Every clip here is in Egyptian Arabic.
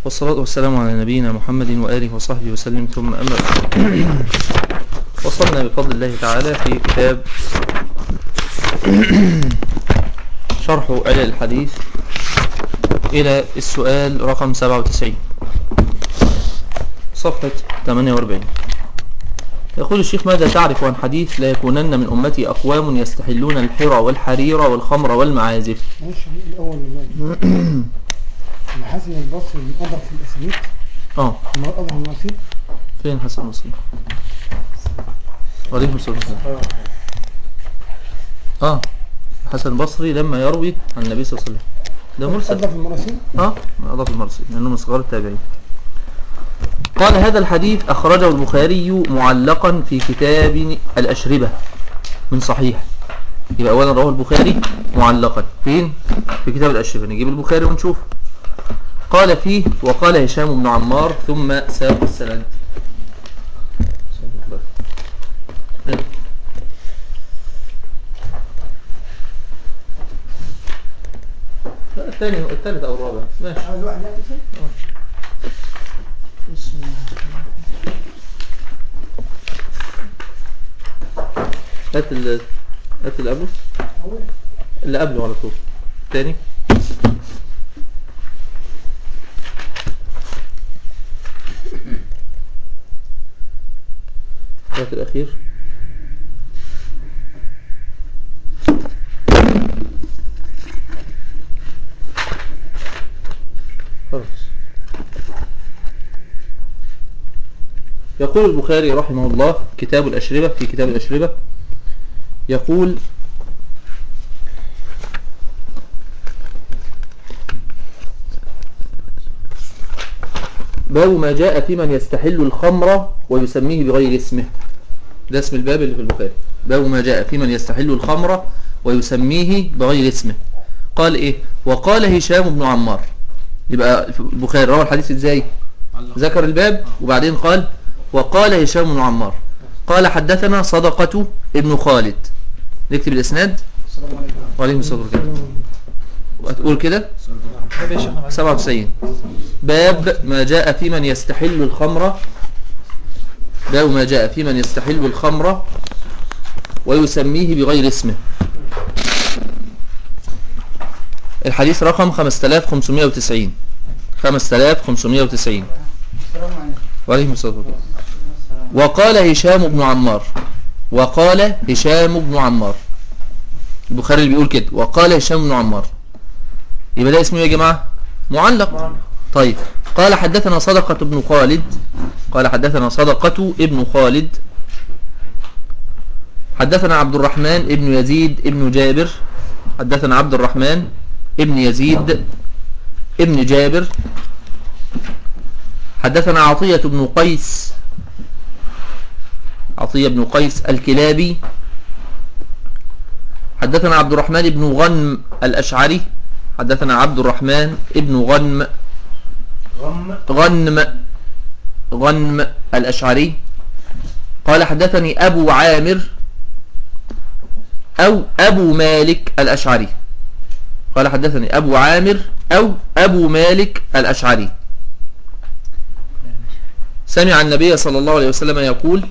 والصلاة والسلام على نبينا محمد وآله وصحبه وسلم ثم أما بعد. وصلنا بفضل الله تعالى في كتاب شرح علل الحديث إلى السؤال رقم 97 صفحة 48 يقول الشيخ ماذا تعرف عن حديث لا يكونن من أمتي أقوام يستحلون الحرى والحرير والخمر والمعازف ماشي الأول والله إن حسن البصري من أضعف الأسانيد اه ما أضعف المراسيل فين حسن المصري عليكم السلام اه حسن البصري لما يروي عن النبي صلى الله عليه وسلم ده مرسل أضعف المراسيل اه من أضاف المرسل لأنه من صغار التابعين قال هذا الحديث أخرجه البخاري معلقا في كتاب الأشربة من صحيح يبقى أولا رواه البخاري معلقا فين؟ في كتاب الأشربة نجيب البخاري ونشوف قال فيه وقال هشام بن عمار ثم ساق السند لا، الثاني الثالث أو الرابع ماشي عايز واحد يعني مثلا؟ هات ال هات اللي قبله أول. اللي قبله على طول تاني هات الأخير خلاص يقول البخاري رحمه الله كتاب الأشربة في كتاب الأشربة يقول باب ما جاء في من يستحل الخمر ويسميه بغير اسمه ده اسم الباب اللي في البخاري باب ما جاء في من يستحل الخمر ويسميه بغير اسمه قال ايه وقال هشام بن عمار يبقى البخاري روى الحديث ازاي ذكر الباب وبعدين قال وقال هشام بن عمار قال حدثنا صدقة ابن خالد نكتب الاسناد السلام عليكم وعليكم السلام ورحمة الله وهتقول كده 97 باب ما جاء في من يستحل الخمر باب ما جاء في من يستحل الخمر ويسميه بغير اسمه الحديث رقم 5590 5590 السلام عليكم وعليكم السلام ورحمة الله وقال هشام بن عمار وقال هشام بن عمار البخاري اللي بيقول كده وقال هشام بن عمار يبقى ده اسمه إيه يا جماعة معلق طيب قال حدثنا صدقة بن خالد قال حدثنا صدقة ابن خالد حدثنا عبد الرحمن ابن يزيد ابن جابر حدثنا عبد الرحمن ابن يزيد ابن جابر حدثنا عطية بن قيس عطية بن قيس الكلابي حدثنا عبد الرحمن بن غنم الأشعري حدثنا عبد الرحمن ابن غنم غم غنم غنم الأشعري قال حدثني أبو عامر أو أبو مالك الأشعري قال حدثني أبو عامر أو أبو مالك الأشعري سمع النبي صلى الله عليه وسلم يقول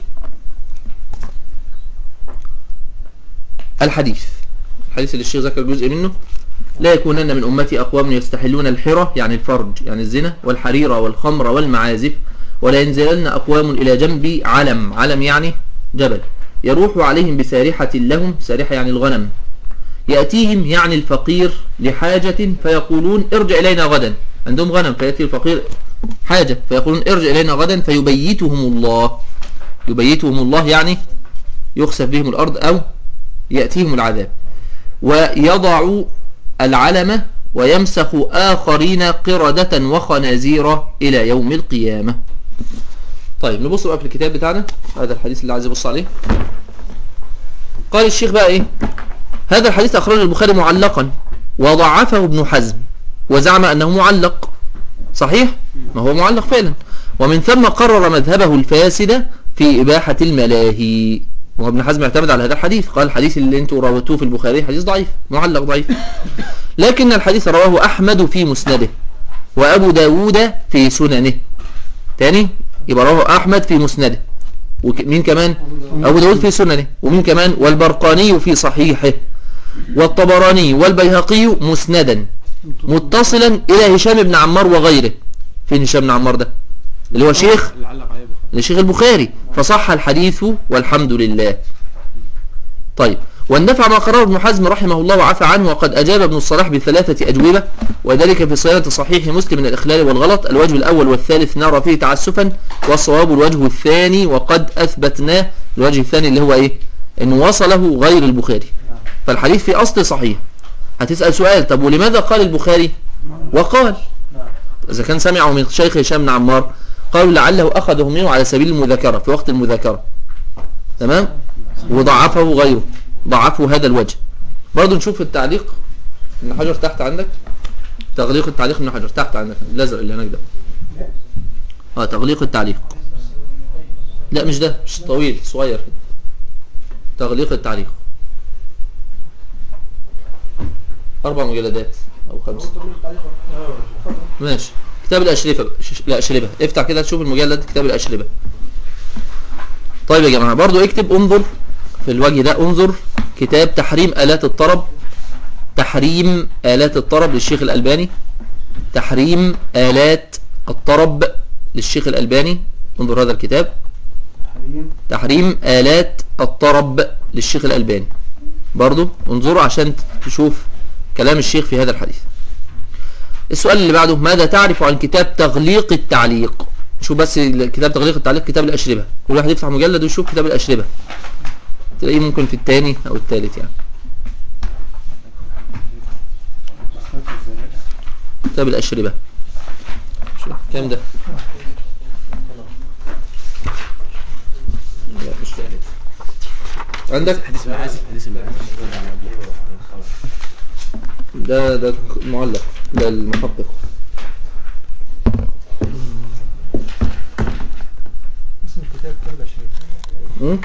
الحديث الحديث اللي الشيخ ذكر جزء منه لا يكونن من أمتي أقوام يستحلون الحرة يعني الفرج يعني الزنا والحريرة والخمر والمعازف ولا ينزلن أقوام إلى جنب علم علم يعني جبل يروح عليهم بسارحة لهم سارحة يعني الغنم يأتيهم يعني الفقير لحاجة فيقولون ارجع إلينا غدا عندهم غنم فيأتي الفقير حاجة فيقولون ارجع إلينا غدا فيبيتهم الله يبيتهم الله يعني يخسف بهم الأرض أو يأتيهم العذاب ويضع العلم ويمسخ آخرين قردة وخنازير إلى يوم القيامة طيب نبص بقى في الكتاب بتاعنا هذا الحديث اللي عايز يبص عليه قال الشيخ بقى ايه هذا الحديث أخرجه البخاري معلقا وضعفه ابن حزم وزعم أنه معلق صحيح ما هو معلق فعلا ومن ثم قرر مذهبه الفاسد في إباحة الملاهي وهو ابن حزم اعتمد على هذا الحديث قال الحديث اللي انتوا رويتوه في البخاري حديث ضعيف معلق ضعيف لكن الحديث رواه أحمد في مسنده وأبو داود في سننه تاني يبقى رواه أحمد في مسنده ومين كمان أبو داود في سننه ومين كمان والبرقاني في صحيحه والطبراني والبيهقي مسندا متصلا إلى هشام بن عمار وغيره فين هشام بن عمار ده اللي هو شيخ اللي علق عليه بخاري لشيخ البخاري فصح الحديث والحمد لله طيب واندفع ما قرره ابن حزم رحمه الله وعفى عنه وقد أجاب ابن الصلاح بثلاثة أجوبة وذلك في صيانة صحيح مسلم من الإخلال والغلط الوجه الأول والثالث نرى فيه تعسفا والصواب الوجه الثاني وقد أثبتناه الوجه الثاني اللي هو إيه إنه وصله غير البخاري فالحديث في أصل صحيح هتسأل سؤال طب ولماذا قال البخاري وقال إذا كان سمعه من شيخ هشام بن عمار قالوا لعله أخذه منه على سبيل المذاكرة في وقت المذاكرة تمام وضعفه غيره ضعفه هذا الوجه برضو نشوف التعليق ابن حجر تحت عندك تغليق التعليق ابن حجر تحت عندك الازرق اللي هناك ده اه تغليق التعليق لا مش ده مش طويل صغير كده تغليق التعليق اربع مجلدات او خمسه ماشي كتاب الأشربة الأشربة افتح كده تشوف المجلد كتاب الأشربة طيب يا جماعة برضو اكتب انظر في الوجه ده انظر كتاب تحريم آلات الطرب تحريم آلات الطرب للشيخ الألباني تحريم آلات الطرب للشيخ الألباني انظر هذا الكتاب حريم تحريم آلات الطرب للشيخ الألباني برضو انظروا عشان تشوف كلام الشيخ في هذا الحديث السؤال اللي بعده ماذا تعرف عن كتاب تغليق التعليق شوف بس كتاب تغليق التعليق كتاب الأشربة كل واحد يفتح مجلد ويشوف كتاب الأشربة تلاقيه ممكن في الثاني أو الثالث يعني كتاب الأشربة شوف كام ده لا مش ثالث عندك حديث المعازف حديث المعازف رد على أبي ده ده المعلق ده المحقق اسم الكتاب كله شيء م?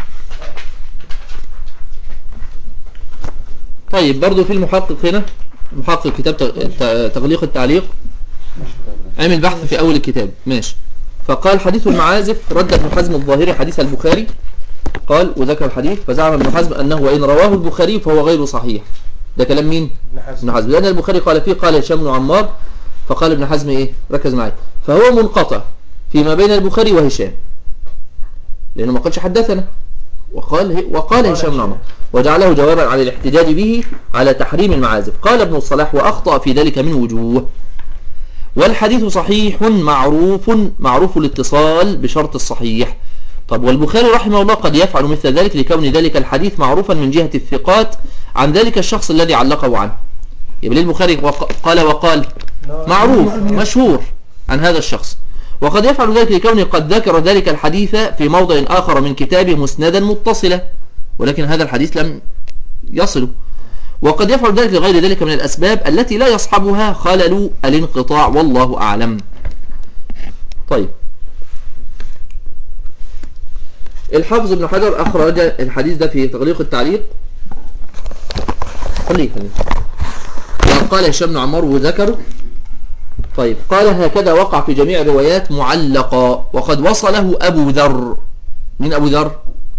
طيب برضو في المحقق هنا محقق كتاب تغ- ت- تغليق التعليق عمل بحث في أول الكتاب ماشي فقال حديث المعازف رد ابن حزم الظاهري حديث البخاري قال وذكر الحديث فزعم ابن حزم أنه وإن رواه البخاري فهو غير صحيح ده كلام مين؟ ابن حزم لأن البخاري قال فيه قال هشام بن عمار فقال ابن حزم إيه ركز معي فهو منقطع فيما بين البخاري وهشام لأنه ما قالش حدثنا وقال وقال هشام بن عمار وجعله جوابا على الاحتجاج به على تحريم المعازف قال ابن الصلاح وأخطأ في ذلك من وجوه والحديث صحيح معروف معروف الاتصال بشرط الصحيح طب والبخاري رحمه الله قد يفعل مثل ذلك لكون ذلك الحديث معروفا من جهة الثقات عن ذلك الشخص الذي علقه عنه يبقى ليه البخاري وق- قال وقال معروف مشهور عن هذا الشخص وقد يفعل ذلك لكونه قد ذكر ذلك الحديث في موضع آخر من كتابه مسندا متصلا ولكن هذا الحديث لم يصل وقد يفعل ذلك لغير ذلك من الأسباب التي لا يصحبها خلل الانقطاع والله أعلم طيب الحافظ ابن حجر أخرج الحديث ده في تغليق التعليق خليه خليه وقال هشام بن عمار وذكره طيب قال هكذا وقع في جميع الروايات معلقا وقد وصله أبو ذر من أبو ذر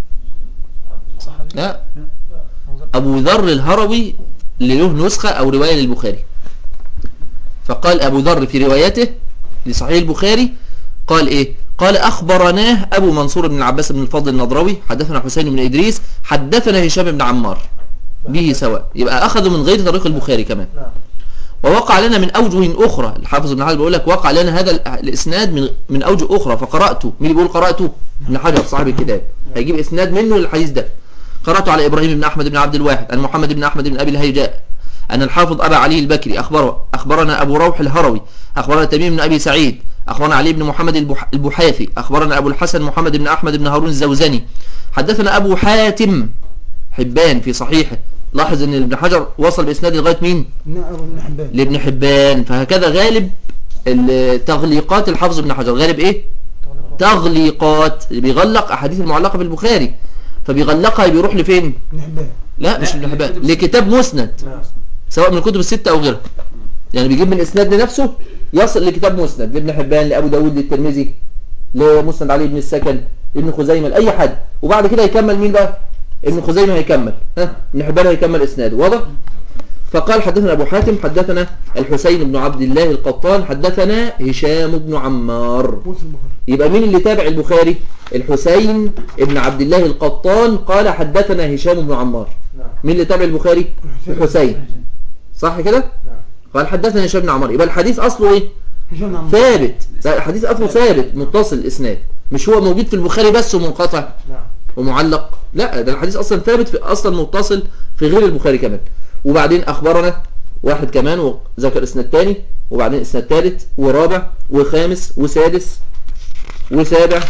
لا أبو ذر الهروي اللي له نسخة أو رواية للبخاري فقال أبو ذر في روايته لصحيح البخاري قال إيه قال أخبرناه أبو منصور بن العباس بن الفضل النضروي حدثنا حسين بن إدريس حدثنا هشام بن عمار به سواء يبقى أخذوا من غير طريق البخاري كمان ووقع لنا من أوجه أخرى الحافظ ابن حجر بيقول لك وقع لنا هذا ال- الإسناد من من أوجه أخرى فقرأته مين اللي بيقول قرأته ابن حجر صاحب الكتاب هيجيب إسناد منه للحديث ده قرأته على إبراهيم بن أحمد بن عبد الواحد عن محمد بن أحمد بن أبي الهيجاء أن الحافظ أبا علي البكري أخبره أخبرنا أبو روح الهروي أخبرنا تميم بن أبي سعيد أخبرنا علي بن محمد البح- البحاثي أخبرنا أبو الحسن محمد بن أحمد بن هارون الزوزني حدثنا أبو حاتم حبان في صحيحه لاحظ ان ابن حجر وصل باسناد لغايه مين نعم ابن حبان لابن حبان فهكذا غالب التغليقات الحافظ ابن حجر غالب ايه تغليقات بيغلق احاديث المعلقه في البخاري فبيغلقها بيروح لفين ابن حبان لا مش ابن حبان لكتاب مسند سواء من الكتب الستة او غيرها يعني بيجيب من اسناد لنفسه يصل لكتاب مسند لابن حبان لابو داود للترمذي لمسند علي بن السكن ابن خزيمه لاي حد وبعد كده يكمل مين بقى ابن خزيمه هيكمل ها ابن حبان هيكمل اسناده واضح فقال حدثنا ابو حاتم حدثنا الحسين بن عبد الله القطان حدثنا هشام بن عمار موسى البخاري يبقى مين اللي تابع البخاري الحسين ابن عبد الله القطان قال حدثنا هشام بن عمار نعم مين اللي تابع البخاري الحسين صح كده نعم قال حدثنا هشام بن عمار يبقى الحديث اصله ايه هشام عمار ثابت لا، الحديث اصله ثابت متصل الاسناد مش هو موجود في البخاري بس ومنقطع نعم ومعلق لا ده الحديث اصلا ثابت في اصلا متصل في غير البخاري كمان وبعدين اخبرنا واحد كمان وذكر اسناد تاني وبعدين اسناد ثالث ورابع وخامس وسادس وسابع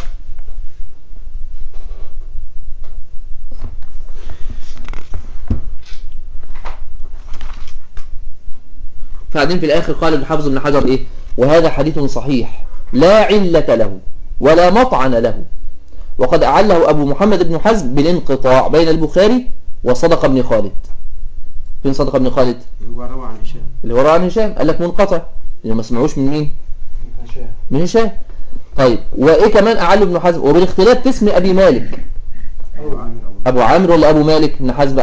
بعدين في الاخر قال ابن حافظ بن حجر ايه وهذا حديث صحيح لا علة له ولا مطعن له وقد أعله أبو محمد بن حزم بالانقطاع بين البخاري وصدق بن خالد فين صدق بن خالد هو روى عن هشام اللي هو عن هشام قال لك منقطع اللي ما سمعوش من مين هشام من هشام طيب وايه كمان أعله ابن حزم وبالاختلاف في اسم أبي مالك أبو عامر أبو أبو عامر ولا أبو مالك ابن حزم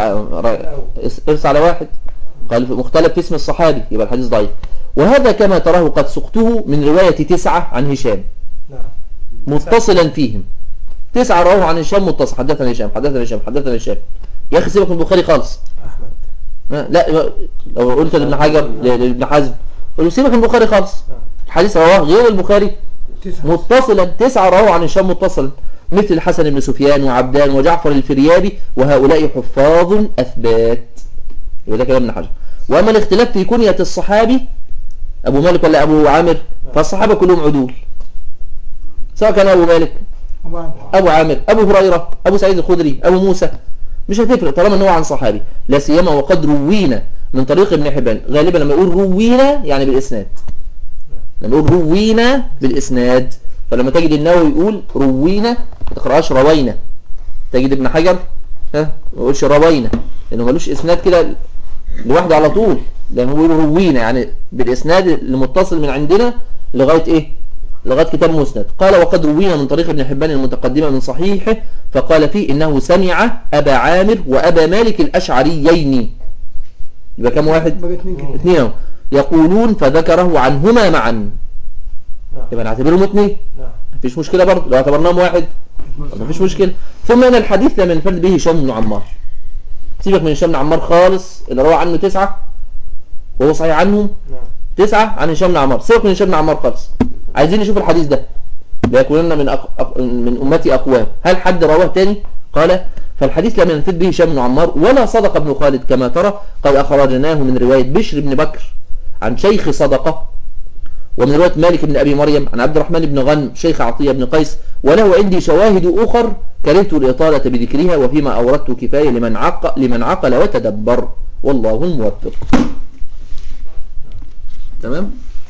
ارس على واحد قال في- مختلف في اسم الصحابي يبقى الحديث ضعيف وهذا كما تراه قد سقته من رواية تسعة عن هشام نعم متصلا فيهم تسعة رواه عن هشام متصل حدثنا هشام حدثنا هشام حدثنا هشام يا اخي سيبك من البخاري خالص أحمد آه، لا لو قلت لابن حجر ل- لابن حزم قل له سيبك من البخاري خالص نعم الحديث رواه غير البخاري تسعة متصلا تسعة رواه عن هشام متصلا مثل الحسن بن سفيان وعبدان وجعفر الفريابي وهؤلاء حفاظ أثبات يبقى ده كلام ابن حجر وأما الاختلاف في كنية الصحابي أبو مالك ولا أبو عامر فالصحابة كلهم عدول سواء كان أبو مالك أبو عامر ابو عامر ابو هريره ابو سعيد الخدري ابو موسى مش هتفرق طالما ان هو عن صحابي لا سيما وقد روينا من طريق ابن حبان غالبا لما يقول روينا يعني بالاسناد لما يقول روينا بالاسناد فلما تجد النووي يقول روينا ما تقراش روينا تجد ابن حجر ها ما يقولش روينا لانه ملوش اسناد كده لوحده على طول لما هو يقول روينا يعني بالاسناد المتصل من عندنا لغايه ايه لغايه كتاب مسند قال وقد روينا من طريق ابن حبان المتقدمه من صحيحه فقال فيه انه سمع ابا عامر وابا مالك الاشعريين يبقى كم واحد بقى اتنين كده اثنين اهو يقولون فذكره عنهما معا نعم يبقى نعتبرهم اثنين نعم مفيش مشكله برضه لو اعتبرناهم واحد مفيش مشكله ثم ان الحديث لم ينفرد به هشام بن عمار سيبك من هشام بن عمار خالص اللي روى عنه تسعه وهو صحيح عنهم نعم تسعة عن هشام بن عمار سيبك من هشام بن عمار خالص عايزين نشوف الحديث ده ليكونن من أق... أق... من أمتي أقوام هل حد رواه تاني قال فالحديث لم ينفذ به هشام بن عمار ولا صدق ابن خالد كما ترى قد أخرجناه من رواية بشر بن بكر عن شيخ صدقة ومن رواية مالك بن أبي مريم عن عبد الرحمن بن غنم شيخ عطية بن قيس وله عندي شواهد أخر كرهت الإطالة بذكرها وفيما أوردت كفاية لمن عق... لمن عقل وتدبر والله الموفق تمام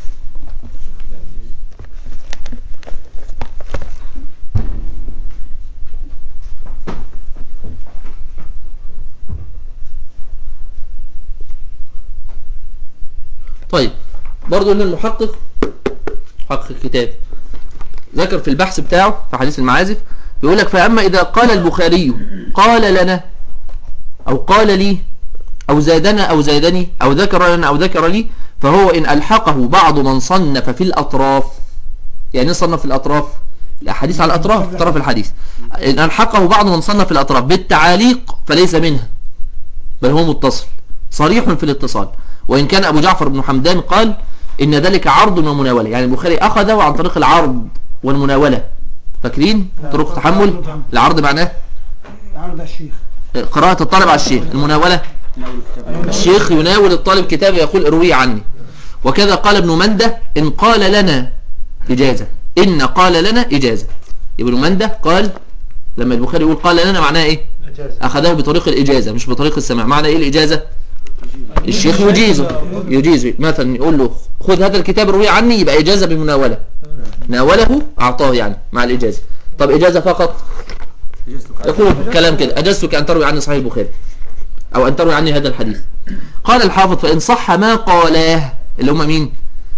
طيب برضو ان المحقق محقق الكتاب ذكر في البحث بتاعه في حديث المعازف بيقول لك فأما إذا قال البخاري قال لنا أو قال لي أو زادنا أو زادني أو ذكر لنا أو ذكر لي فهو إن ألحقه بعض من صنف في الأطراف يعني إيه صنف في الأطراف الأحاديث على الأطراف طرف الحديث إن ألحقه بعض من صنف في الأطراف بالتعاليق فليس منها بل هو متصل صريح في الاتصال وإن كان أبو جعفر بن حمدان قال إن ذلك عرض ومناولة يعني البخاري أخذه عن طريق العرض والمناولة فاكرين طرق تحمل العرض معناه عرض الشيخ قراءة الطالب على الشيخ المناولة الشيخ يناول الطالب كتاب يقول اروي عني وكذا قال ابن مندة إن قال لنا إجازة إن قال لنا إجازة ابن مندة قال لما البخاري يقول قال لنا معناه إيه إجازة أخذه بطريق الإجازة مش بطريق السماع معنى إيه الإجازة الشيخ يجيزه يجيزه مثلا يقول له خذ هذا الكتاب روي عني يبقى إجازة بمناولة ناوله أعطاه يعني مع الإجازة طب إجازة فقط إجازتك يقول كلام كده أجزتك أن تروي عني صحيح البخاري أو أن تروي عني هذا الحديث قال الحافظ فإن صح ما قالاه اللي هم مين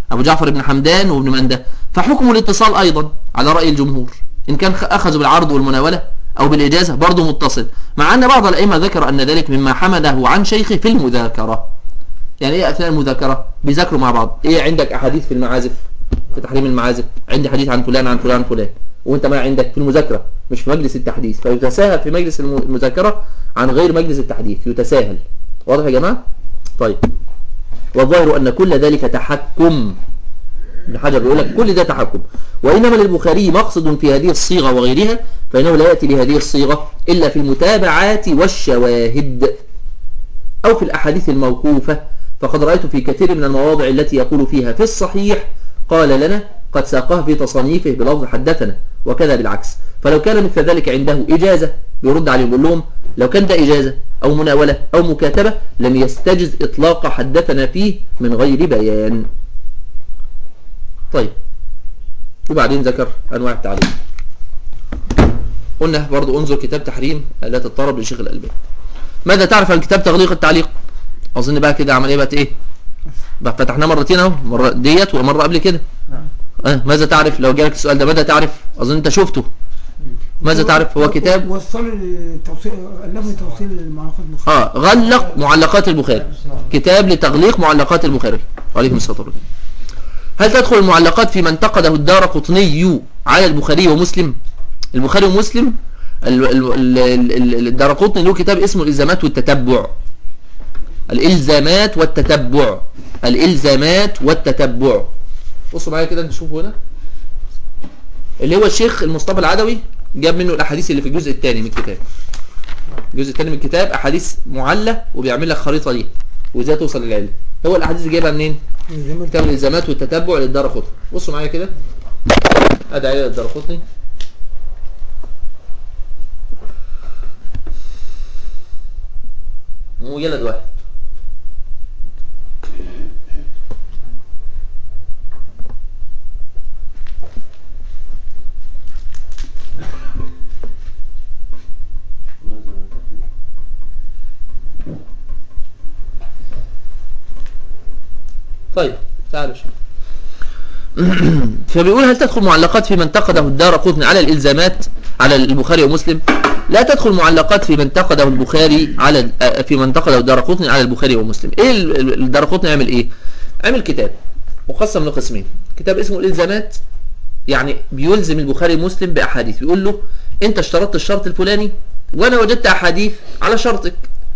أبو جعفر بن حمدان وابن منده فحكم الاتصال أيضا على رأي الجمهور إن كان خ- أخذوا بالعرض والمناولة أو بالإجازة برضه متصل مع أن بعض الأئمة ذكر أن ذلك مما حمله عن شيخه في المذاكرة يعني إيه أثناء المذاكرة بيذاكروا مع بعض إيه عندك أحاديث في المعازف في تحريم المعازف عندي حديث عن فلان عن فلان عن فلان وانت ما عندك في المذاكرة مش في مجلس التحديث فيتساهل في مجلس الم- المذاكرة عن غير مجلس التحديث يتساهل واضح يا جماعة طيب والظاهر أن كل ذلك تحكم ابن حجر بيقول لك كل ده تحكم وإنما للبخاري مقصد في هذه الصيغة وغيرها فإنه لا يأتي بهذه الصيغة إلا في المتابعات والشواهد أو في الأحاديث الموقوفة فقد رأيت في كثير من المواضع التي يقول فيها في الصحيح قال لنا قد ساقه في تصانيفه بلفظ حدثنا وكذا بالعكس فلو كان مثل ذلك عنده إجازة بيرد عليهم يقول لهم لو كان ده إجازة أو مناولة أو مكاتبة لم يستجز إطلاق حدثنا فيه من غير بيان طيب وبعدين ذكر أنواع التعليم قلنا برضو انظر كتاب تحريم آلات الطرب للشيخ الألباني ماذا تعرف عن كتاب تغليق التعليق أظن بقى كده عملية بقت إيه بقى فتحناه مرتين أهو مرة ديت ومرة قبل كده أه ماذا تعرف لو جالك السؤال ده ماذا تعرف أظن أنت شفته ماذا تعرف هو كتاب وصل توصيل ألفني توصيل المعلومات البخاري اه غلق معلقات البخاري كتاب لتغليق معلقات البخاري عليكم الصلاه والسلام هل تدخل المعلقات في من انتقده الدار قطني على البخاري ومسلم البخاري ومسلم الدار قطني له كتاب اسمه الالزامات والتتبع الالزامات والتتبع الالزامات والتتبع بصوا معايا كده نشوفه هنا اللي هو الشيخ المصطفى العدوي جاب منه الاحاديث اللي في الجزء الثاني من الكتاب الجزء الثاني من الكتاب احاديث معلة وبيعمل لك خريطة ليها وازاي توصل للعلم هو الاحاديث اللي جايبها منين الزمان كتاب الالزامات والتتبع للدار قطني بصوا معايا كده ادي عيله الدار قطني مجلد واحد طيب تعالوا شوف فبيقول هل تدخل معلقات في من انتقده الدار قطني على الالزامات على البخاري ومسلم لا تدخل معلقات في من انتقده البخاري على آه، في من انتقده الدار قطني على البخاري ومسلم ايه ال- ال- الدار قطني عمل ايه عمل كتاب مقسم لقسمين كتاب اسمه الالزامات يعني بيلزم البخاري ومسلم باحاديث بيقول له انت اشترطت الشرط الفلاني وانا وجدت احاديث على شرطك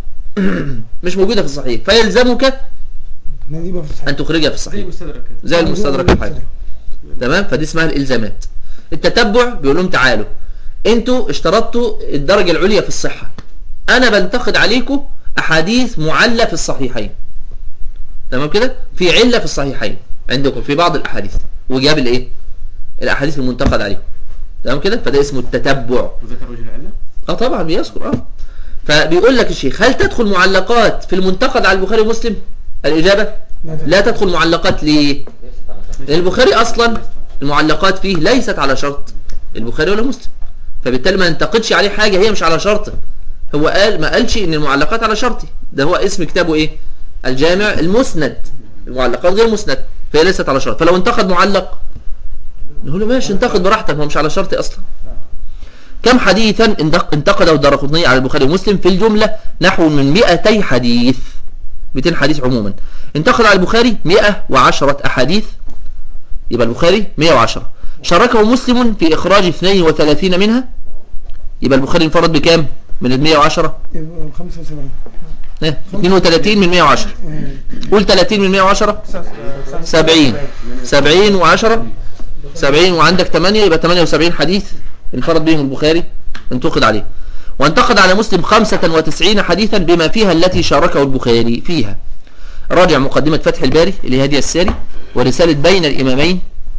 مش موجوده في الصحيح فيلزمك نجيبها في الصحيح ان تخرجها في زي الصحيح المستدرك كده زي المستدرك الحاكم تمام فدي اسمها الالزامات التتبع بيقول لهم تعالوا انتوا اشترطتوا الدرجه العليا في الصحه انا بنتقد عليكم احاديث معله في الصحيحين تمام كده في عله في الصحيحين عندكم في بعض الاحاديث وجاب الايه الاحاديث المنتقد عليهم تمام كده فده اسمه التتبع وذكر وجه العلة اه طبعا بيذكر اه فبيقول لك الشيخ هل تدخل معلقات في المنتقد على البخاري ومسلم الاجابه لا تدخل معلقات ليه لأن البخاري اصلا المعلقات فيه ليست على شرط البخاري ولا مسلم فبالتالي ما ننتقدش عليه حاجه هي مش على شرطه هو قال ما قالش ان المعلقات على شرطي ده هو اسم كتابه ايه الجامع المسند المعلقات غير مسند فهي ليست على شرط فلو انتقد معلق نقول له ماشي انتقد براحتك هو مش على شرطي اصلا كم حديثا انتق- انتقده الدارقطني على البخاري ومسلم في الجملة نحو من 200 حديث 200 حديث عموما انتقد على البخاري 110 أحاديث يبقى البخاري 110 شاركه مسلم في إخراج 32 منها يبقى البخاري انفرد بكام من ال 110 يبقى 75 اه 32 من 110 قول 30 من 110 70 70 و10 70 وعندك 8 يبقى 78 حديث انفرد بهم البخاري انتقد عليه وانتقد على مسلم 95 حديثا بما فيها التي شاركه البخاري فيها راجع مقدمة فتح الباري اللي هي الساري ورسالة بين الإمامين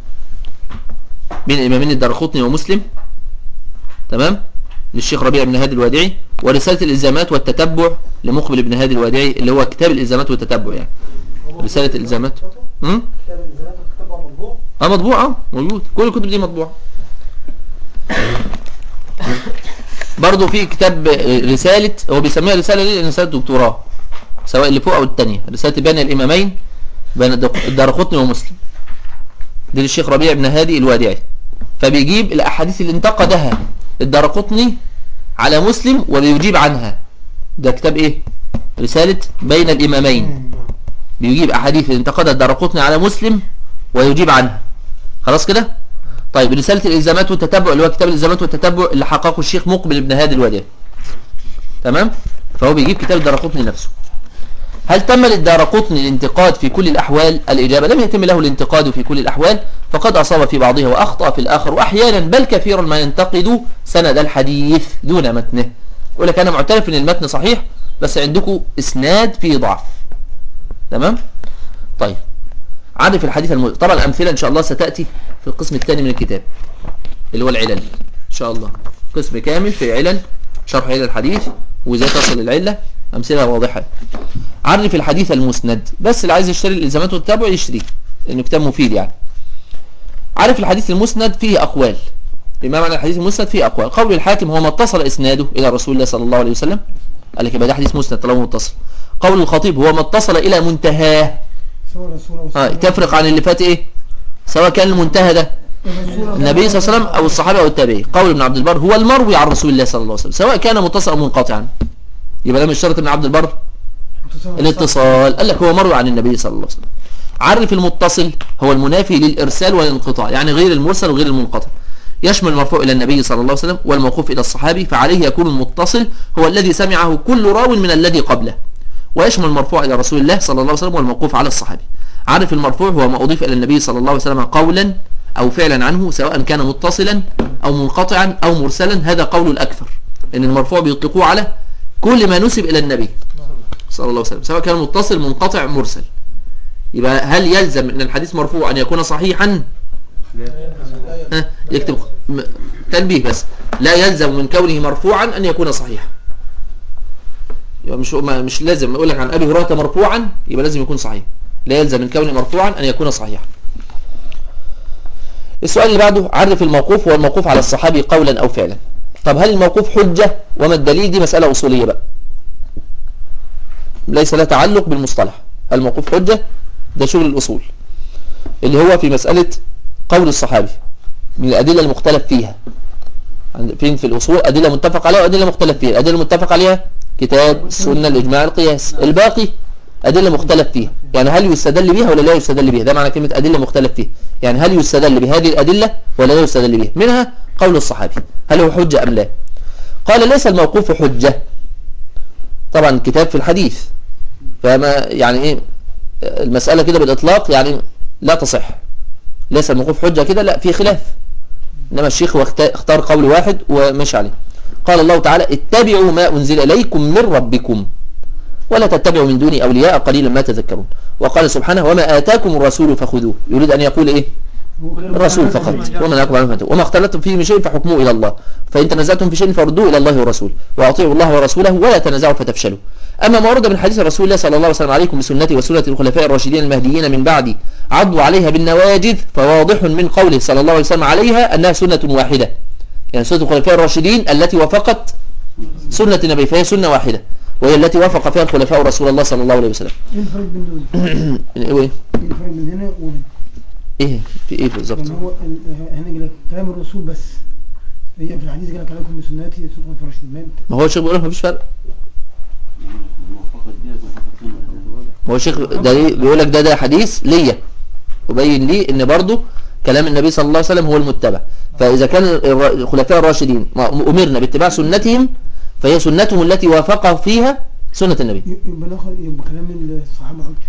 بين الإمامين الدرقطني ومسلم تمام للشيخ ربيع بن هادي الوادعي ورسالة الإلزامات والتتبع لمقبل بن هادي الوادعي اللي هو كتاب الإلزامات والتتبع يعني رسالة الإلزامات امم كتاب الإنزالات والكتاب مطبوع اه مطبوع اه موجود كل الكتب دي مطبوعه برضه في كتاب آه، رسالة هو بيسميها رسالة ليه؟ لأن رسالة دكتوراه سواء اللي فوق أو الثانية رسالة بين الإمامين بين الدق- الدارقطني ومسلم دي للشيخ ربيع بن هادي الوادعي فبيجيب الاحاديث اللي انتقدها الدارقطني على مسلم وبيجيب عنها ده كتاب ايه رسالة بين الامامين بيجيب احاديث اللي انتقدها الدارقطني على مسلم ويجيب عنها خلاص كده طيب رسالة الالزامات والتتبع اللي هو كتاب الالزامات والتتبع اللي حققه الشيخ مقبل بن هادي الوادعي تمام فهو بيجيب كتاب الدارقطني نفسه هل تم للدارقطني الانتقاد في كل الأحوال الإجابة لم يتم له الانتقاد في كل الأحوال فقد أصاب في بعضها وأخطأ في الآخر وأحيانا بل كثيرا ما ينتقد سند الحديث دون متنه يقول لك أنا معترف أن المتن صحيح بس عندكم إسناد فيه ضعف تمام طيب عاد في الحديث الم... طبعا الأمثلة إن شاء الله ستأتي في القسم الثاني من الكتاب اللي هو العلل إن شاء الله قسم كامل في علل شرح علل الحديث وإزاي تصل العلة أمثلة واضحة عرف الحديث المسند بس اللي عايز يشتري الالزامات والتابع يشتريه لانه كتاب مفيد يعني عارف الحديث المسند فيه اقوال بما معنى الحديث المسند فيه اقوال قول الحاكم هو ما اتصل اسناده الى رسول الله صلى الله عليه وسلم قال لك يبقى ده حديث مسند طالما متصل قول الخطيب هو ما اتصل الى منتهاه سواء الرسول أو آه الصحابة. تفرق عن اللي فات ايه سواء كان المنتهى ده الرسول أو النبي صلى الله عليه وسلم او الصحابه او التابعين قول ابن عبد البر هو المروي عن رسول الله صلى الله عليه وسلم سواء كان متصلا او منقطعا يبقى ده مش شرط ابن عبد البر اتصال الاتصال قال لك هو مروي عن النبي صلى الله عليه وسلم عرف المتصل هو المنافي للإرسال والانقطاع يعني غير المرسل وغير المنقطع يشمل المرفوع إلى النبي صلى الله عليه وسلم والموقوف إلى الصحابي فعليه يكون المتصل هو الذي سمعه كل راو من الذي قبله ويشمل المرفوع إلى رسول الله صلى الله عليه وسلم والموقوف على الصحابي عرف المرفوع هو ما أضيف إلى النبي صلى الله عليه وسلم قولا أو فعلا عنه سواء كان متصلا أو منقطعا أو مرسلا هذا قول الأكثر إن المرفوع بيطلقوه على كل ما نسب إلى النبي صلى الله عليه وسلم سواء كان متصل منقطع مرسل يبقى هل يلزم ان الحديث مرفوع ان يكون صحيحا ها يكتب م- تنبيه بس لا يلزم من كونه مرفوعا ان يكون صحيحا يبقى مش ما- مش لازم اقول لك عن ابي هريره مرفوعا يبقى لازم يكون صحيح لا يلزم من كونه مرفوعا ان يكون صحيحا السؤال اللي بعده عرف الموقوف هو الموقوف على الصحابي قولا او فعلا طب هل الموقوف حجه وما الدليل دي مساله اصوليه بقى ليس له تعلق بالمصطلح الموقوف حجة ده شغل الأصول اللي هو في مسألة قول الصحابي من الأدلة المختلف فيها عند- فين في الأصول أدلة متفق عليها وأدلة مختلف فيها الأدلة المتفق عليها كتاب السنة الإجماع القياس الباقي أدلة مختلف فيها يعني هل يستدل بها ولا لا يستدل بها ده معنى كلمة أدلة مختلف فيها يعني هل يستدل بهذه الأدلة ولا لا يستدل بها منها قول الصحابي هل هو حجة أم لا قال ليس الموقوف حجة طبعا كتاب في الحديث فما يعني ايه المسألة كده بالإطلاق يعني لا تصح ليس الموقوف حجة كده لا في خلاف إنما الشيخ واخت- اختار قول واحد ومشي عليه قال الله تعالى اتبعوا ما أنزل إليكم من ربكم ولا تتبعوا من دوني أولياء قليلا ما تذكرون وقال سبحانه وما آتاكم الرسول فخذوه يريد أن يقول إيه الرسول فقط ومن أقبل عنه فانتهوا وما اختلفتم فيه من شيء فحكمه إلى الله فإن تنازعتم في شيء فردوه إلى الله ورسوله وأطيعوا الله ورسوله ولا تنازعوا فتفشلوا أما ما ورد من حديث رسول الله صلى الله عليه وسلم عليكم بسنتي وسنة الخلفاء الراشدين المهديين من بعدي عضوا عليها بالنواجذ فواضح من قوله صلى الله عليه وسلم عليها أنها سنة واحدة يعني سنة الخلفاء الراشدين التي وافقت سنة النبي فهي سنة واحدة وهي التي وافق فيها الخلفاء رسول الله صلى الله عليه وسلم ايه الفرق بين دول؟ ايه ايه الفرق بين هنا وهنا؟ ايه في ايه بالظبط يعني هو ال- هنا جالك كلام الرسول بس هي في الحديث جالك عليكم بسنتي سنة الراشدين ما ما هو الشيخ بيقول لك مفيش فرق ما هو الشيخ ده ليه- بيقول لك ده ده حديث ليا وبين لي ان برضو كلام النبي صلى الله عليه وسلم هو المتبع فاذا كان الر- الخلفاء الراشدين ما- امرنا باتباع سنتهم فهي سنتهم التي وافق فيها سنة النبي يبقى ناخد يبقى كلام الصحابة حجة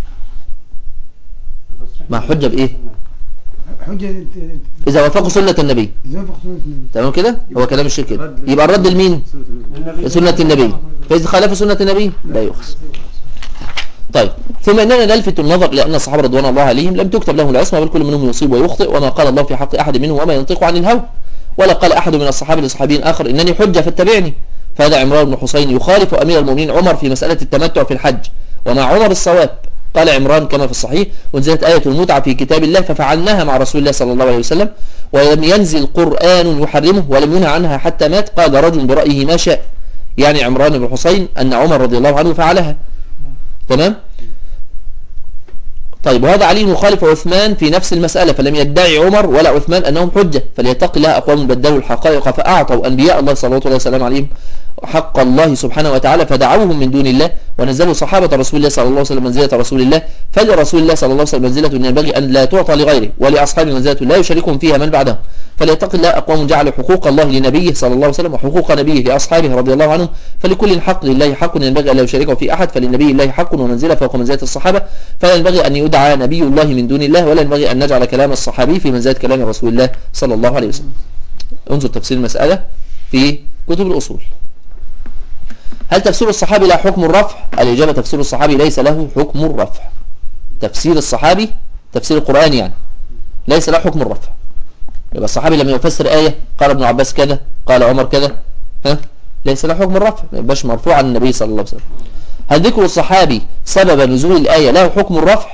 مع حجة بايه حجة ت- ت- اذا وافقوا سنة النبي ازاي وافق سنة النبي؟ تمام كده هو كلام الشيخ كده يبقى الرد لمين سنة النبي فإذا خالف سنة النبي لا يؤخذ طيب ثم اننا نلفت النظر لان الصحابه رضوان الله عليهم لم تكتب لهم العصمه بل كل منهم يصيب ويخطئ وما قال الله في حق احد منهم وما ينطق عن الهوى ولا قال احد من الصحابه لصحابي اخر انني حجه فاتبعني فهذا عمران بن حسين يخالف امير المؤمنين عمر في مساله التمتع في الحج ومع عمر الصواب قال عمران كما في الصحيح وانزلت آية المتعة في كتاب الله ففعلناها مع رسول الله صلى الله عليه وسلم ولم ينزل قرآن يحرمه ولم ينهى عنها حتى مات قال رجل برأيه ما شاء يعني عمران بن حسين أن عمر رضي الله عنه فعلها تمام طيب وهذا علي مخالف عثمان في نفس المسألة فلم يدعي عمر ولا عثمان أنهم حجة فليتق الله أقوام بدلوا الحقائق فأعطوا أنبياء الله صلى الله عليه وسلم عليهم حق الله سبحانه وتعالى فدعوهم من دون الله ونزلوا صحابة رسول الله صلى الله عليه وسلم منزلة رسول الله فلرسول الله صلى الله عليه وسلم منزلة ينبغي أن لا تعطى لغيره ولأصحاب منزلة لا يشاركهم فيها من بعدهم فليتق الله أقوام جعلوا حقوق الله لنبيه صلى الله عليه وسلم وحقوق نبيه لأصحابه رضي الله عنهم فلكل حق لله حق ينبغي أن لا يشاركه في أحد فللنبي الله حق ومنزلة فوق منزلة الصحابة فلا ينبغي أن يدعى نبي الله من دون الله ولا ينبغي أن نجعل كلام الصحابي في منزلة كلام رسول الله صلى الله عليه وسلم انظر تفسير المسألة في كتب الأصول هل تفسير الصحابي له حكم الرفع الإجابة تفسير الصحابي ليس له حكم الرفع تفسير الصحابي تفسير القرآن يعني ليس له حكم الرفع يبقى الصحابي لما يفسر آية قال ابن عباس كذا قال عمر كذا ها ليس له حكم الرفع ما يبقاش مرفوع عن النبي صلى الله عليه وسلم هل ذكر الصحابي سبب نزول الآية له حكم الرفع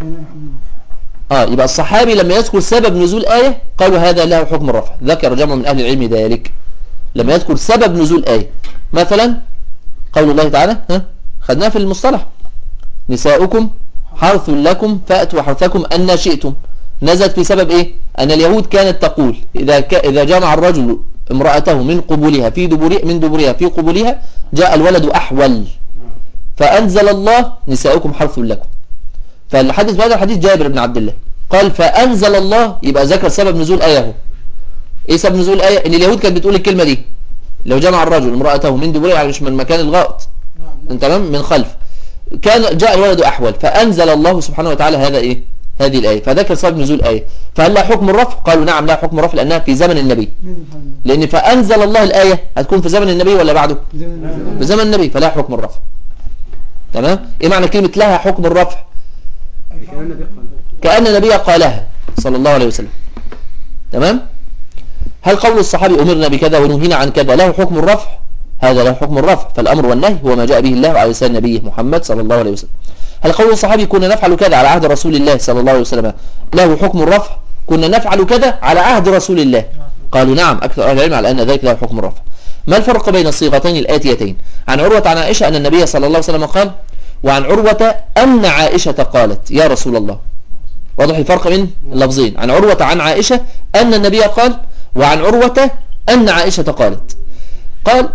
اه يبقى الصحابي لما يذكر سبب نزول آية قالوا هذا له حكم الرفع ذكر جمع من أهل العلم ذلك لما يذكر سبب نزول آية مثلا قول الله تعالى ها خدناها في المصطلح نساؤكم حرث لكم فأتوا حرثكم أن شئتم نزلت في سبب إيه أن اليهود كانت تقول إذا ك... إذا جمع الرجل امرأته من قبولها في دبر من دبرها في قبولها جاء الولد أحول فأنزل الله نساؤكم حرث لكم فالحديث بعد الحديث جابر بن عبد الله قال فأنزل الله يبقى ذكر سبب نزول آية هو إيه سبب نزول آية إن اليهود كانت بتقول الكلمة دي لو جمع الرجل امرأته من دبرها يعني مش من مكان الغائط تمام من خلف كان جاء الولد أحول فأنزل الله سبحانه وتعالى هذا إيه هذه الآية فذكر سبب نزول آية فهل لها حكم الرفع قالوا نعم لها حكم الرفع لأنها في زمن النبي لأن فأنزل الله الآية هتكون في زمن النبي ولا بعده في زمن النبي فلها حكم الرفع تمام ايه معنى كلمة لها حكم الرفع كان النبي قال كأن النبي قالها صلى الله عليه وسلم تمام هل قول الصحابي أمرنا بكذا ونهينا عن كذا له حكم الرفع هذا له حكم الرفع فالأمر والنهي هو ما جاء به الله على لسان نبيه محمد صلى الله عليه وسلم هل قول الصحابي كنا نفعل كذا على عهد رسول الله صلى الله عليه وسلم له حكم الرفع كنا نفعل كذا على عهد رسول الله قالوا نعم أكثر أهل العلم على أن ذلك له حكم الرفع ما الفرق بين الصيغتين الآتيتين عن عروة عن عائشة أن النبي صلى الله عليه وسلم قال وعن عروة أن عائشة قالت يا رسول الله واضح الفرق بين اللفظين عن عروة عن عائشة أن النبي قال وعن عروة أن عائشة قالت قال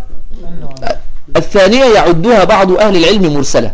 الثانية يعدها بعض أهل العلم مرسلة